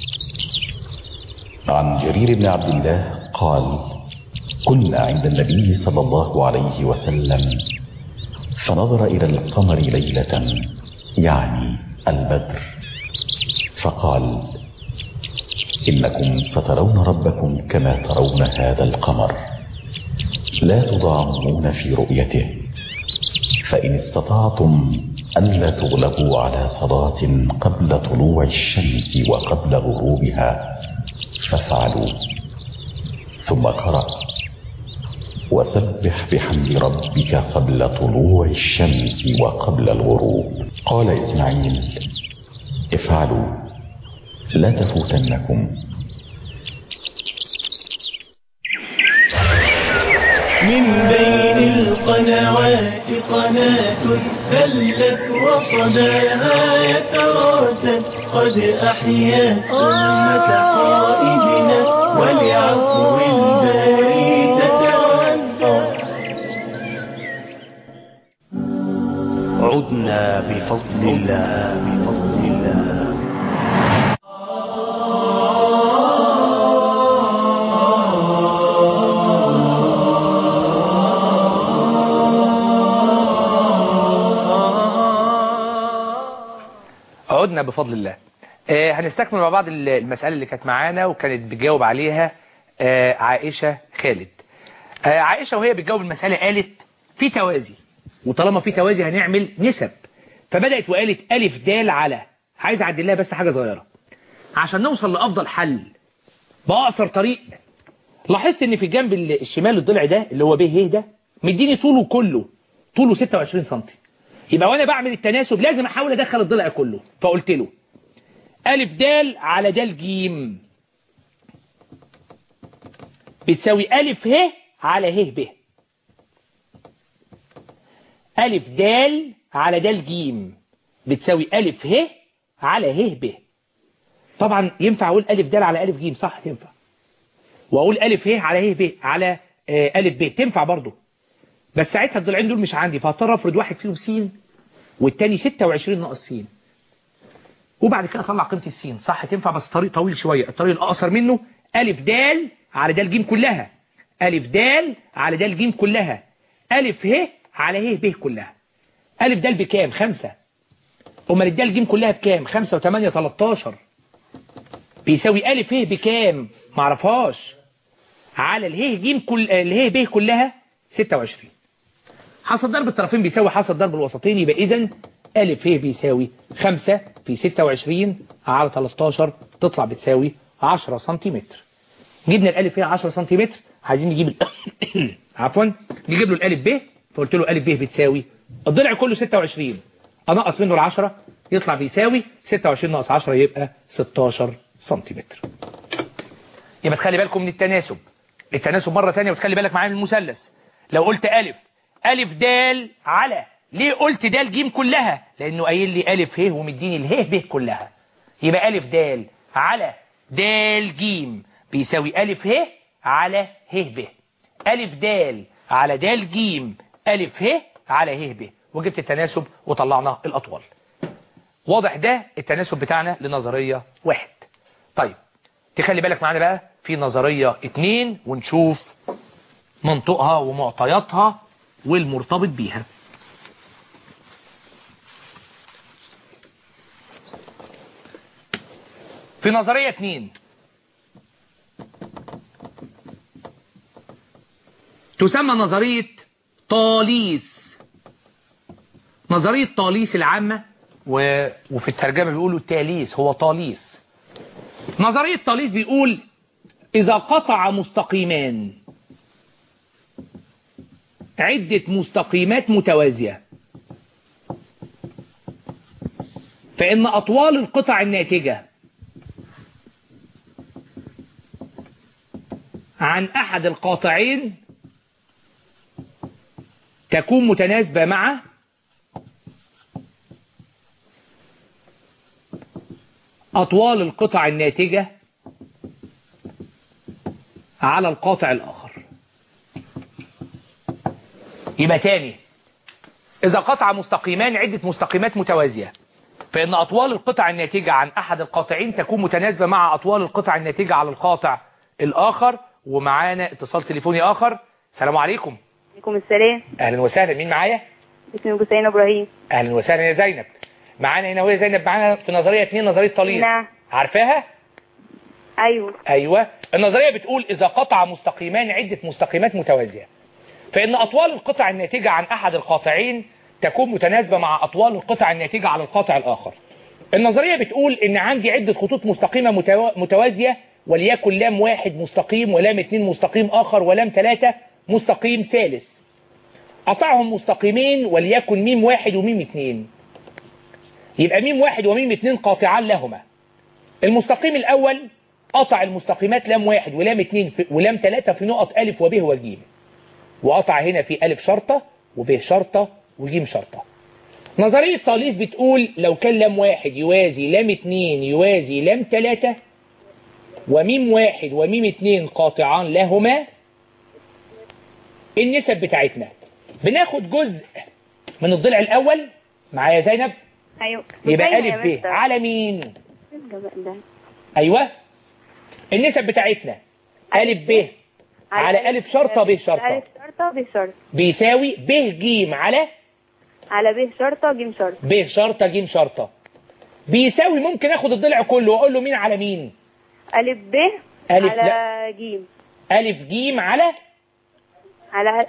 عن جرير بن عبد الله قال كنا عند النبي صلى الله عليه وسلم فنظر إلى القمر ليلة يعني البدر فقال إنكم سترون ربكم كما ترون هذا القمر لا تضامون في رؤيته فإن استطعتم ألا تغلبوا على صلاة قبل طلوع الشمس وقبل غروبها فافعلوا ثم قرأ وسبح بحمد ربك قبل طلوع الشمس وقبل الغروب قال إسماعيل افعلوا لا تفوتنكم من بين القنوات قناة هلت وصداها يتراتب قد أحيت سنة قائدنا ولعفو الباري تتودى عدنا بفضل الله بفضل الله عدنا بفضل الله آه هنستكمل مع بعض ال- المسألة اللي كانت معانا وكانت بتجاوب عليها آه عائشة خالد آه عائشة وهي بتجاوب المسألة قالت في توازي وطالما في توازي هنعمل نسب فبدأت وقالت ألف دال على عايز أعدل لها بس حاجة صغيرة عشان نوصل لأفضل حل بأقصر طريق لاحظت ان في الجنب ال- الشمال الضلع ده اللي هو ب ه ده مديني طوله كله طوله 26 سم يبقى وانا بعمل التناسب لازم احاول ادخل الضلع كله فقلت له ألف دال على دال جيم بتساوي ألف ه على ه ب ألف دال على دال جيم بتساوي ألف ه على ه ب طبعا ينفع أقول ألف دال على ألف جيم صح ينفع وأقول ألف ه على ه ب على آه، ألف ب تنفع برضه بس ساعتها الضلعين دول مش عندي فهضطر افرض واحد فيهم س والتاني 26 ناقص س وبعد كده اطلع قيمه السين صح تنفع بس طريق طويل شويه الطريق الاقصر منه الف دال على دال جيم كلها الف دال على دال جيم كلها الف ه على ه ب كلها الف دال بكام خمسة امال الدال جيم كلها بكام خمسة وثمانية 13 بيساوي الف ه بكام معرفهاش على اله جيم كل اله ب كلها 26 حاصل ضرب الطرفين بيساوي حاصل ضرب الوسطين يبقى اذا ألف ه بيساوي 5 في 26 على 13 تطلع بتساوي 10 سنتيمتر جبنا الألف ه 10 سنتيمتر عايزين نجيب ال... عفوا نجيب له الألف ب فقلت له ألف ب بتساوي الضلع كله 26 أنقص منه ال 10 يطلع بيساوي 26 ناقص 10 يبقى 16 سنتيمتر يبقى تخلي بالكم من التناسب التناسب مرة ثانية وتخلي بالك معايا من المثلث لو قلت ألف ألف دال على ليه قلت دال جيم كلها لأنه قايل لي ألف ه ومديني اله ب كلها يبقى ألف دال على دال جيم بيساوي ألف ه على ه ب ألف دال على دال جيم ألف ه على ه ب وجبت التناسب وطلعنا الأطول واضح ده التناسب بتاعنا لنظرية واحد طيب تخلي بالك معانا بقى في نظرية اتنين ونشوف منطقها ومعطياتها والمرتبط بيها في نظرية اتنين تسمى نظرية طاليس نظرية طاليس العامة و... وفي الترجمة بيقولوا تاليس هو طاليس نظرية طاليس بيقول إذا قطع مستقيمان عدة مستقيمات متوازية فإن أطوال القطع الناتجة عن أحد القاطعين تكون متناسبة مع أطوال القطع الناتجة على القاطع الآخر يبقى تاني إذا قطع مستقيمان عدة مستقيمات متوازية فإن أطوال القطع الناتجة عن أحد القاطعين تكون متناسبة مع أطوال القطع الناتجة على القاطع الآخر ومعانا اتصال تليفوني آخر السلام عليكم عليكم السلام أهلا وسهلا مين معايا اسمي حسين ابراهيم أهلا وسهلا يا زينب معانا هنا وهي زينب معانا في نظرية اتنين نظرية طليل نعم عارفاها ايوه أيوة النظرية بتقول إذا قطع مستقيمان عدة مستقيمات متوازية فإن أطوال القطع الناتجة عن أحد القاطعين تكون متناسبة مع أطوال القطع الناتجة على القاطع الآخر النظرية بتقول إن عندي عدة خطوط مستقيمة متوا- متوازية وليكن لام واحد مستقيم ولام اتنين مستقيم آخر ولام ثلاثة مستقيم ثالث قطعهم مستقيمين وليكن ميم واحد وميم اتنين يبقى ميم واحد وميم اتنين قاطعان لهما المستقيم الأول قطع المستقيمات لام واحد ولام اتنين في ولام ثلاثة في نقط ألف وب وج وقطع هنا في ألف شرطة وب شرطة وجيم شرطة نظرية طاليس بتقول لو كان لام واحد يوازي لام اتنين يوازي لام تلاتة وميم واحد وميم اتنين قاطعان لهما النسب بتاعتنا بناخد جزء من الضلع الأول معايا زينب ايوه يبقى أيوة ألف يا ب مستر. على مين الجزء ده. أيوة النسب بتاعتنا ألف ب على ألف شرطة ب شرطة ألف شرطة ب شرطة بيساوي ب ج على على ب شرطة ج شرطة ب شرطة ج شرطة بيساوي ممكن اخد الضلع كله واقول له مين على مين ألف ب ألف على ج ألف ج على على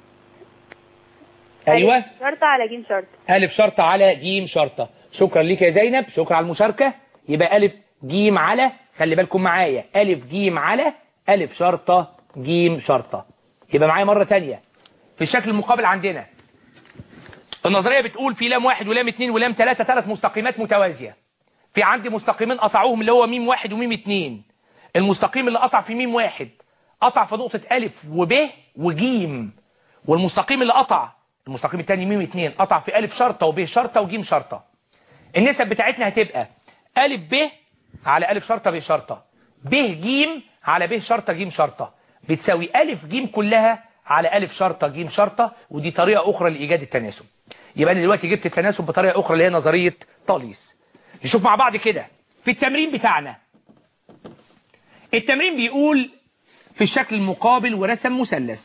أيوة ألف شرطة على ج شرطة ألف شرطة على ج شرطة شكرا ليك يا زينب شكرا على المشاركة يبقى ألف ج على خلي بالكم معايا ألف ج على ألف شرطة ج شرطة يبقى معايا مرة تانية في الشكل المقابل عندنا النظرية بتقول في لام واحد ولام اتنين ولام تلاتة ثلاث مستقيمات متوازية في عندي مستقيمين قطعوهم اللي هو ميم واحد وميم اتنين المستقيم اللي قطع في ميم واحد قطع في نقطة ألف وب وجيم والمستقيم اللي قطع المستقيم الثاني ميم اتنين قطع في ألف شرطة وب شرطة وجيم شرطة النسب بتاعتنا هتبقى ألف ب على ألف شرطة ب شرطة ب جيم على ب شرطة جيم شرطة بتساوي ألف جيم كلها على ألف شرطة جيم شرطة ودي طريقة أخرى لإيجاد التناسب يبقى أنا دلوقتي جبت التناسب بطريقة أخرى اللي هي نظرية طاليس نشوف مع بعض كده في التمرين بتاعنا التمرين بيقول في الشكل المقابل ورسم مثلث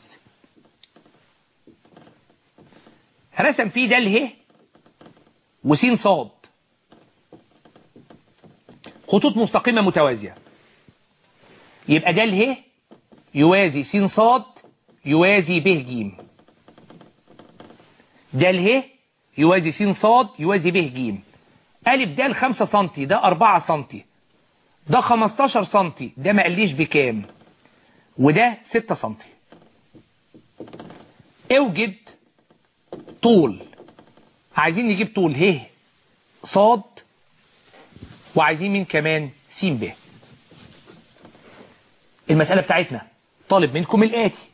رسم فيه ده ه وسين صاد خطوط مستقيمة متوازية يبقى ده ه يوازي س صاد يوازي ب ج ده ه يوازي س صاد يوازي ب ج ألف ده 5 سنتي ده 4 سنتي ده 15 سنتي ده ما قاليش بكام وده 6 سنتي اوجد طول عايزين نجيب طول ه صاد وعايزين مين كمان س ب المسألة بتاعتنا طالب منكم الآتي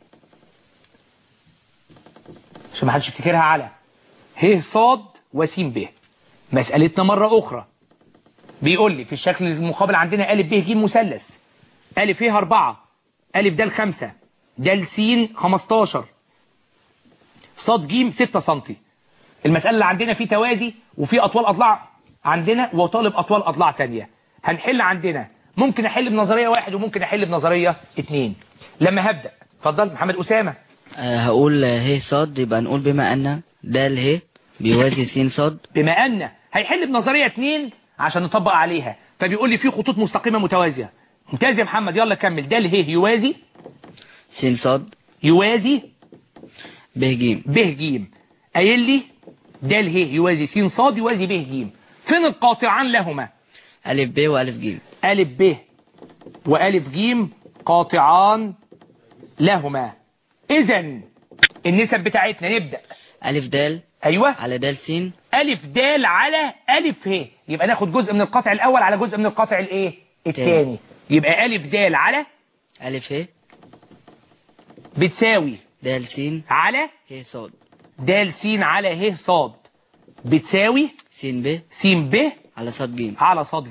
عشان ما حدش يفتكرها على ه صاد وس ب مسألتنا مرة أخرى بيقول لي في الشكل المقابل عندنا ألف ب ج مثلث ألف ه 4 ألف د 5 د س 15 صاد ج 6 سم المسألة اللي عندنا في توازي وفي أطوال أضلاع عندنا وطالب أطوال أضلاع تانية هنحل عندنا ممكن أحل بنظرية واحد وممكن أحل بنظرية اتنين لما هبدأ اتفضل محمد أسامة آه، هقول ه صاد يبقى نقول بما أن د ه بيوازي س صاد بما أن هيحل بنظرية اتنين عشان نطبق عليها فبيقول لي في خطوط مستقيمة متوازية ممتاز يا محمد يلا كمل ده ه يوازي س صاد يوازي ب ج ب ج قايل لي د ه يوازي س صاد يوازي ب ج فين القاطعان لهما ألف ب وألف ج ألف ب وألف ج قاطعان لهما إذا النسب بتاعتنا نبدأ ألف د أيوة على د س ألف د على ألف ه يبقى ناخد جزء من القطع الأول على جزء من القطع الإيه الثاني يبقى ألف د على ألف ه بتساوي د س على ه صاد د س على ه صاد بتساوي س ب س ب على صاد ج على صاد ج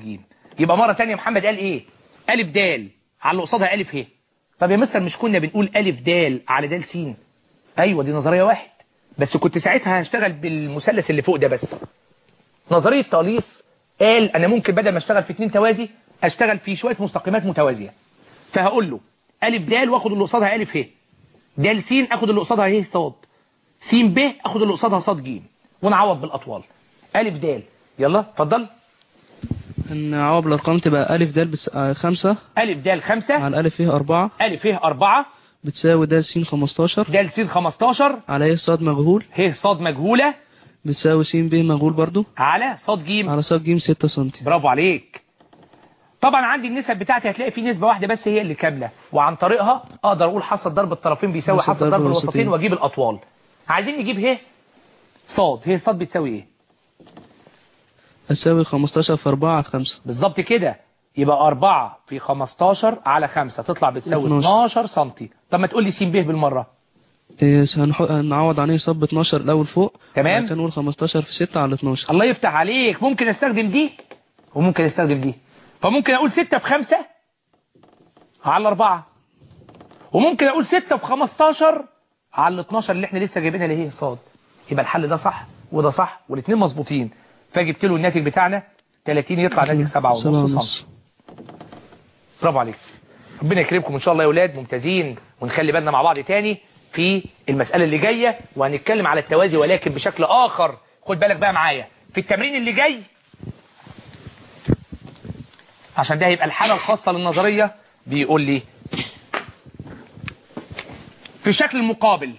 يبقى مرة تانية محمد قال ايه ألف دال على اللي قصادها ألف ه طب يا مستر مش كنا بنقول ألف دال على دال س أيوة دي نظرية واحد بس كنت ساعتها هشتغل بالمثلث اللي فوق ده بس نظرية تاليس قال أنا ممكن بدل ما اشتغل في اتنين توازي اشتغل في شوية مستقيمات متوازية فهقول له ألف دال واخد اللي قصادها ألف ه دال س اخد اللي قصادها ه صاد س ب اخد اللي قصادها صاد ج ونعوض بالأطوال ألف دال يلا اتفضل نعوض الأرقام تبقى ألف د بس آه، خمسة ألف دال خمسة على ألف فيه أربعة ألف ه أربعة بتساوي د س خمستاشر دال س خمستاشر على ه صاد مجهول ه صاد مجهولة بتساوي س ب مجهول برضو على صاد ج على صاد ج ستة سنتي برافو عليك طبعا عندي النسب بتاعتي هتلاقي في نسبة واحدة بس هي اللي كاملة وعن طريقها اقدر اقول حصة ضرب الطرفين بيساوي حصة حصة ضرب ضرب الوسطين. الوسطين واجيب الاطوال عايزين نجيب ه صاد ه صاد بتساوي ايه هتساوي خمستاشر في أربعة على خمسة بالظبط كده يبقى 4 في 15 على 5 تطلع بتساوي 12. 12 سنتي طب ما تقول لي س ب بالمرة إيه، هنح- هنعوض عن ه صاد ب 12 الأول فوق تمام. بعد كده نقول خمستاشر في ستة على اتناشر الله يفتح عليك ممكن استخدم دي وممكن استخدم دي فممكن اقول 6 في 5 على 4 وممكن اقول 6 في 15 على 12 اللي احنا لسه جايبينها اللي هي صاد يبقى الحل ده صح وده صح والاثنين مظبوطين فجبت له الناتج بتاعنا 30 يطلع ناتج 7 سبعة ونص ونص. سم برافو عليك ربنا يكرمكم ان شاء الله يا اولاد ممتازين ونخلي بالنا مع بعض تاني في المسألة اللي جاية وهنتكلم على التوازي ولكن بشكل آخر خد بالك بقى معايا في التمرين اللي جاي عشان ده هيبقى الحالة الخاصة للنظرية بيقول لي في الشكل المقابل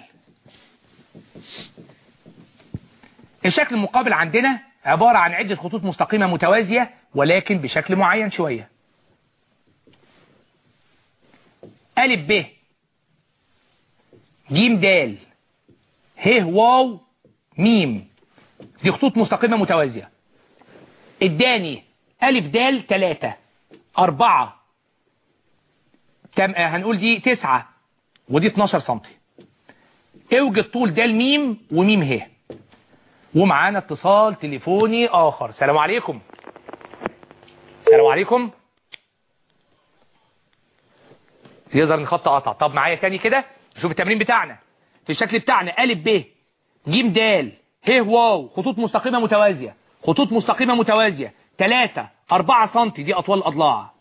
الشكل المقابل عندنا عبارة عن عدة خطوط مستقيمة متوازية ولكن بشكل معين شوية ألف ب جيم دال ه واو ميم دي خطوط مستقيمة متوازية اداني ألف دال تلاتة أربعة تم... آه، هنقول دي تسعة ودي 12 سنتي اوجد طول دال ميم وميم ه ومعانا اتصال تليفوني آخر السلام عليكم السلام عليكم يظهر ان الخط قطع طب معايا تاني كده شوف التمرين بتاعنا في الشكل بتاعنا ألف ب ج د ه واو خطوط مستقيمة متوازية خطوط مستقيمة متوازية 3 4 سم دي أطوال الأضلاع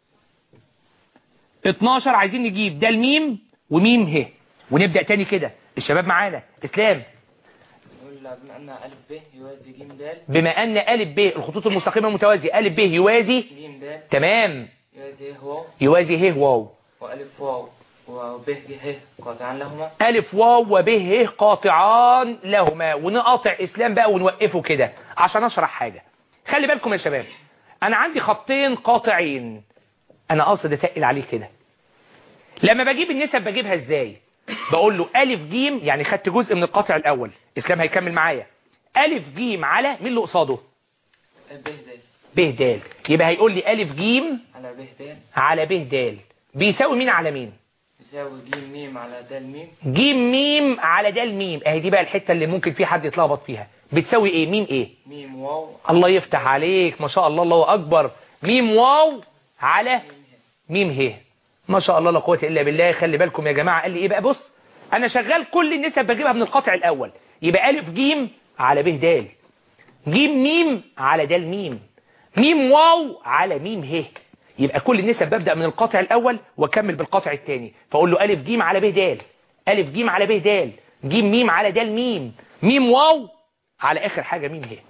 12 عايزين نجيب ده الميم وميم ه ونبدأ تاني كده الشباب معانا اسلام نقول بما أن ألف ب يوازي ج د بما أن ألف ب الخطوط المستقيمة متوازية ألف ب يوازي ج د تمام يوازي هو يوازي ه واو وألف واو وب ه قاطعان لهما ألف واو وب ه قاطعان لهما ونقاطع إسلام بقى ونوقفه كده عشان أشرح حاجة خلي بالكم يا شباب أنا عندي خطين قاطعين أنا قاصد أتقل عليه كده لما بجيب النسب بجيبها إزاي بقول له ألف جيم يعني خدت جزء من القاطع الأول إسلام هيكمل معايا ألف جيم على مين اللي قصاده ب د ب د يبقى هيقول لي ألف جيم على ب د على ب د بيساوي مين على مين يساوي ج م على د م جيم ميم على دال ميم اهي دي بقى الحتة اللي ممكن في حد يتلخبط فيها بتساوي ايه ميم ايه م واو الله يفتح عليك ما شاء الله الله اكبر ميم واو على ميم ه ما شاء الله لا قوه الا بالله خلي بالكم يا جماعه قال لي ايه بقى بص انا شغال كل النسب بجيبها من القطع الاول يبقى الف جيم على ب د جيم ميم على د ميم ميم واو على ميم ه يبقى كل النسب ببدأ من القطع الأول واكمل بالقطع الثاني فأقول له ألف جيم على ب د ألف جيم على ب د جيم ميم على د ميم ميم واو على آخر حاجة ميم ه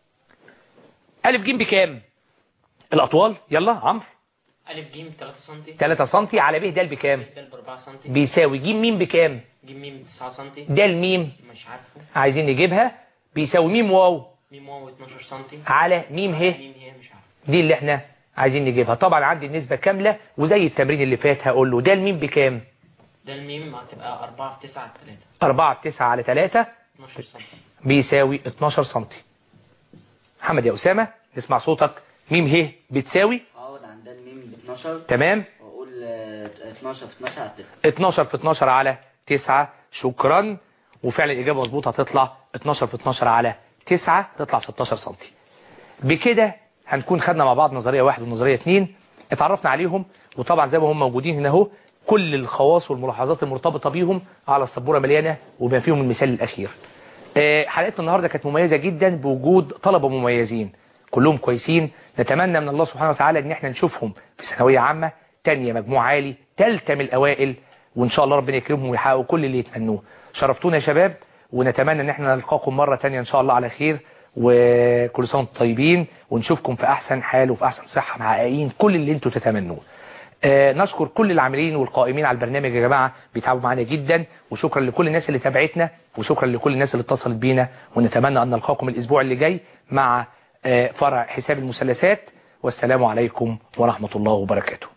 ألف جيم بكام الأطوال يلا عمرو ألف جيم 3 سم 3 سم على ب د بكام د ب 4 سم بيساوي جيم ميم بكام جيم ميم 9 سم د ميم مش عارفه عايزين نجيبها بيساوي ميم واو ميم واو 12 سم على ميم ه ميم هي مش عارفه دي اللي احنا عايزين نجيبها طبعا عندي النسبة كاملة وزي التمرين اللي فات هقول له ده الميم بكام ده الميم هتبقى 4 في 9 على 3 4 في 9 على 3 12 سم بيساوي 12 سم محمد يا أسامة نسمع صوتك ميم ه بتساوي اقعد عند الميم ب 12 تمام واقول آه، 12 في 12 على 9 12 في 12 على 9 شكرا وفعلا الإجابة مظبوطة هتطلع 12 في 12 على 9 تطلع 16 سم بكده هنكون خدنا مع بعض نظرية واحد ونظرية اتنين اتعرفنا عليهم وطبعا زي ما هم موجودين هنا اهو كل الخواص والملاحظات المرتبطة بيهم على السبورة مليانة وما فيهم المثال الأخير آه، حلقتنا النهاردة كانت مميزة جدا بوجود طلبة مميزين كلهم كويسين نتمنى من الله سبحانه وتعالى ان احنا نشوفهم في ثانوية عامة تانية مجموع عالي تالتة من الأوائل وإن شاء الله ربنا يكرمهم ويحققوا كل اللي يتمنوه شرفتونا يا شباب ونتمنى ان احنا نلقاكم مرة تانية ان شاء الله على خير وكل سنة وانتم طيبين ونشوفكم في احسن حال وفي احسن صحة محققين كل اللي انتم تتمنوه آه نشكر كل العاملين والقائمين على البرنامج يا جماعة بيتعبوا معانا جدا وشكرا لكل الناس اللي تابعتنا وشكرا لكل الناس اللي اتصلت بينا ونتمنى ان نلقاكم الاسبوع اللي جاي مع آه فرع حساب المثلثات والسلام عليكم ورحمة الله وبركاته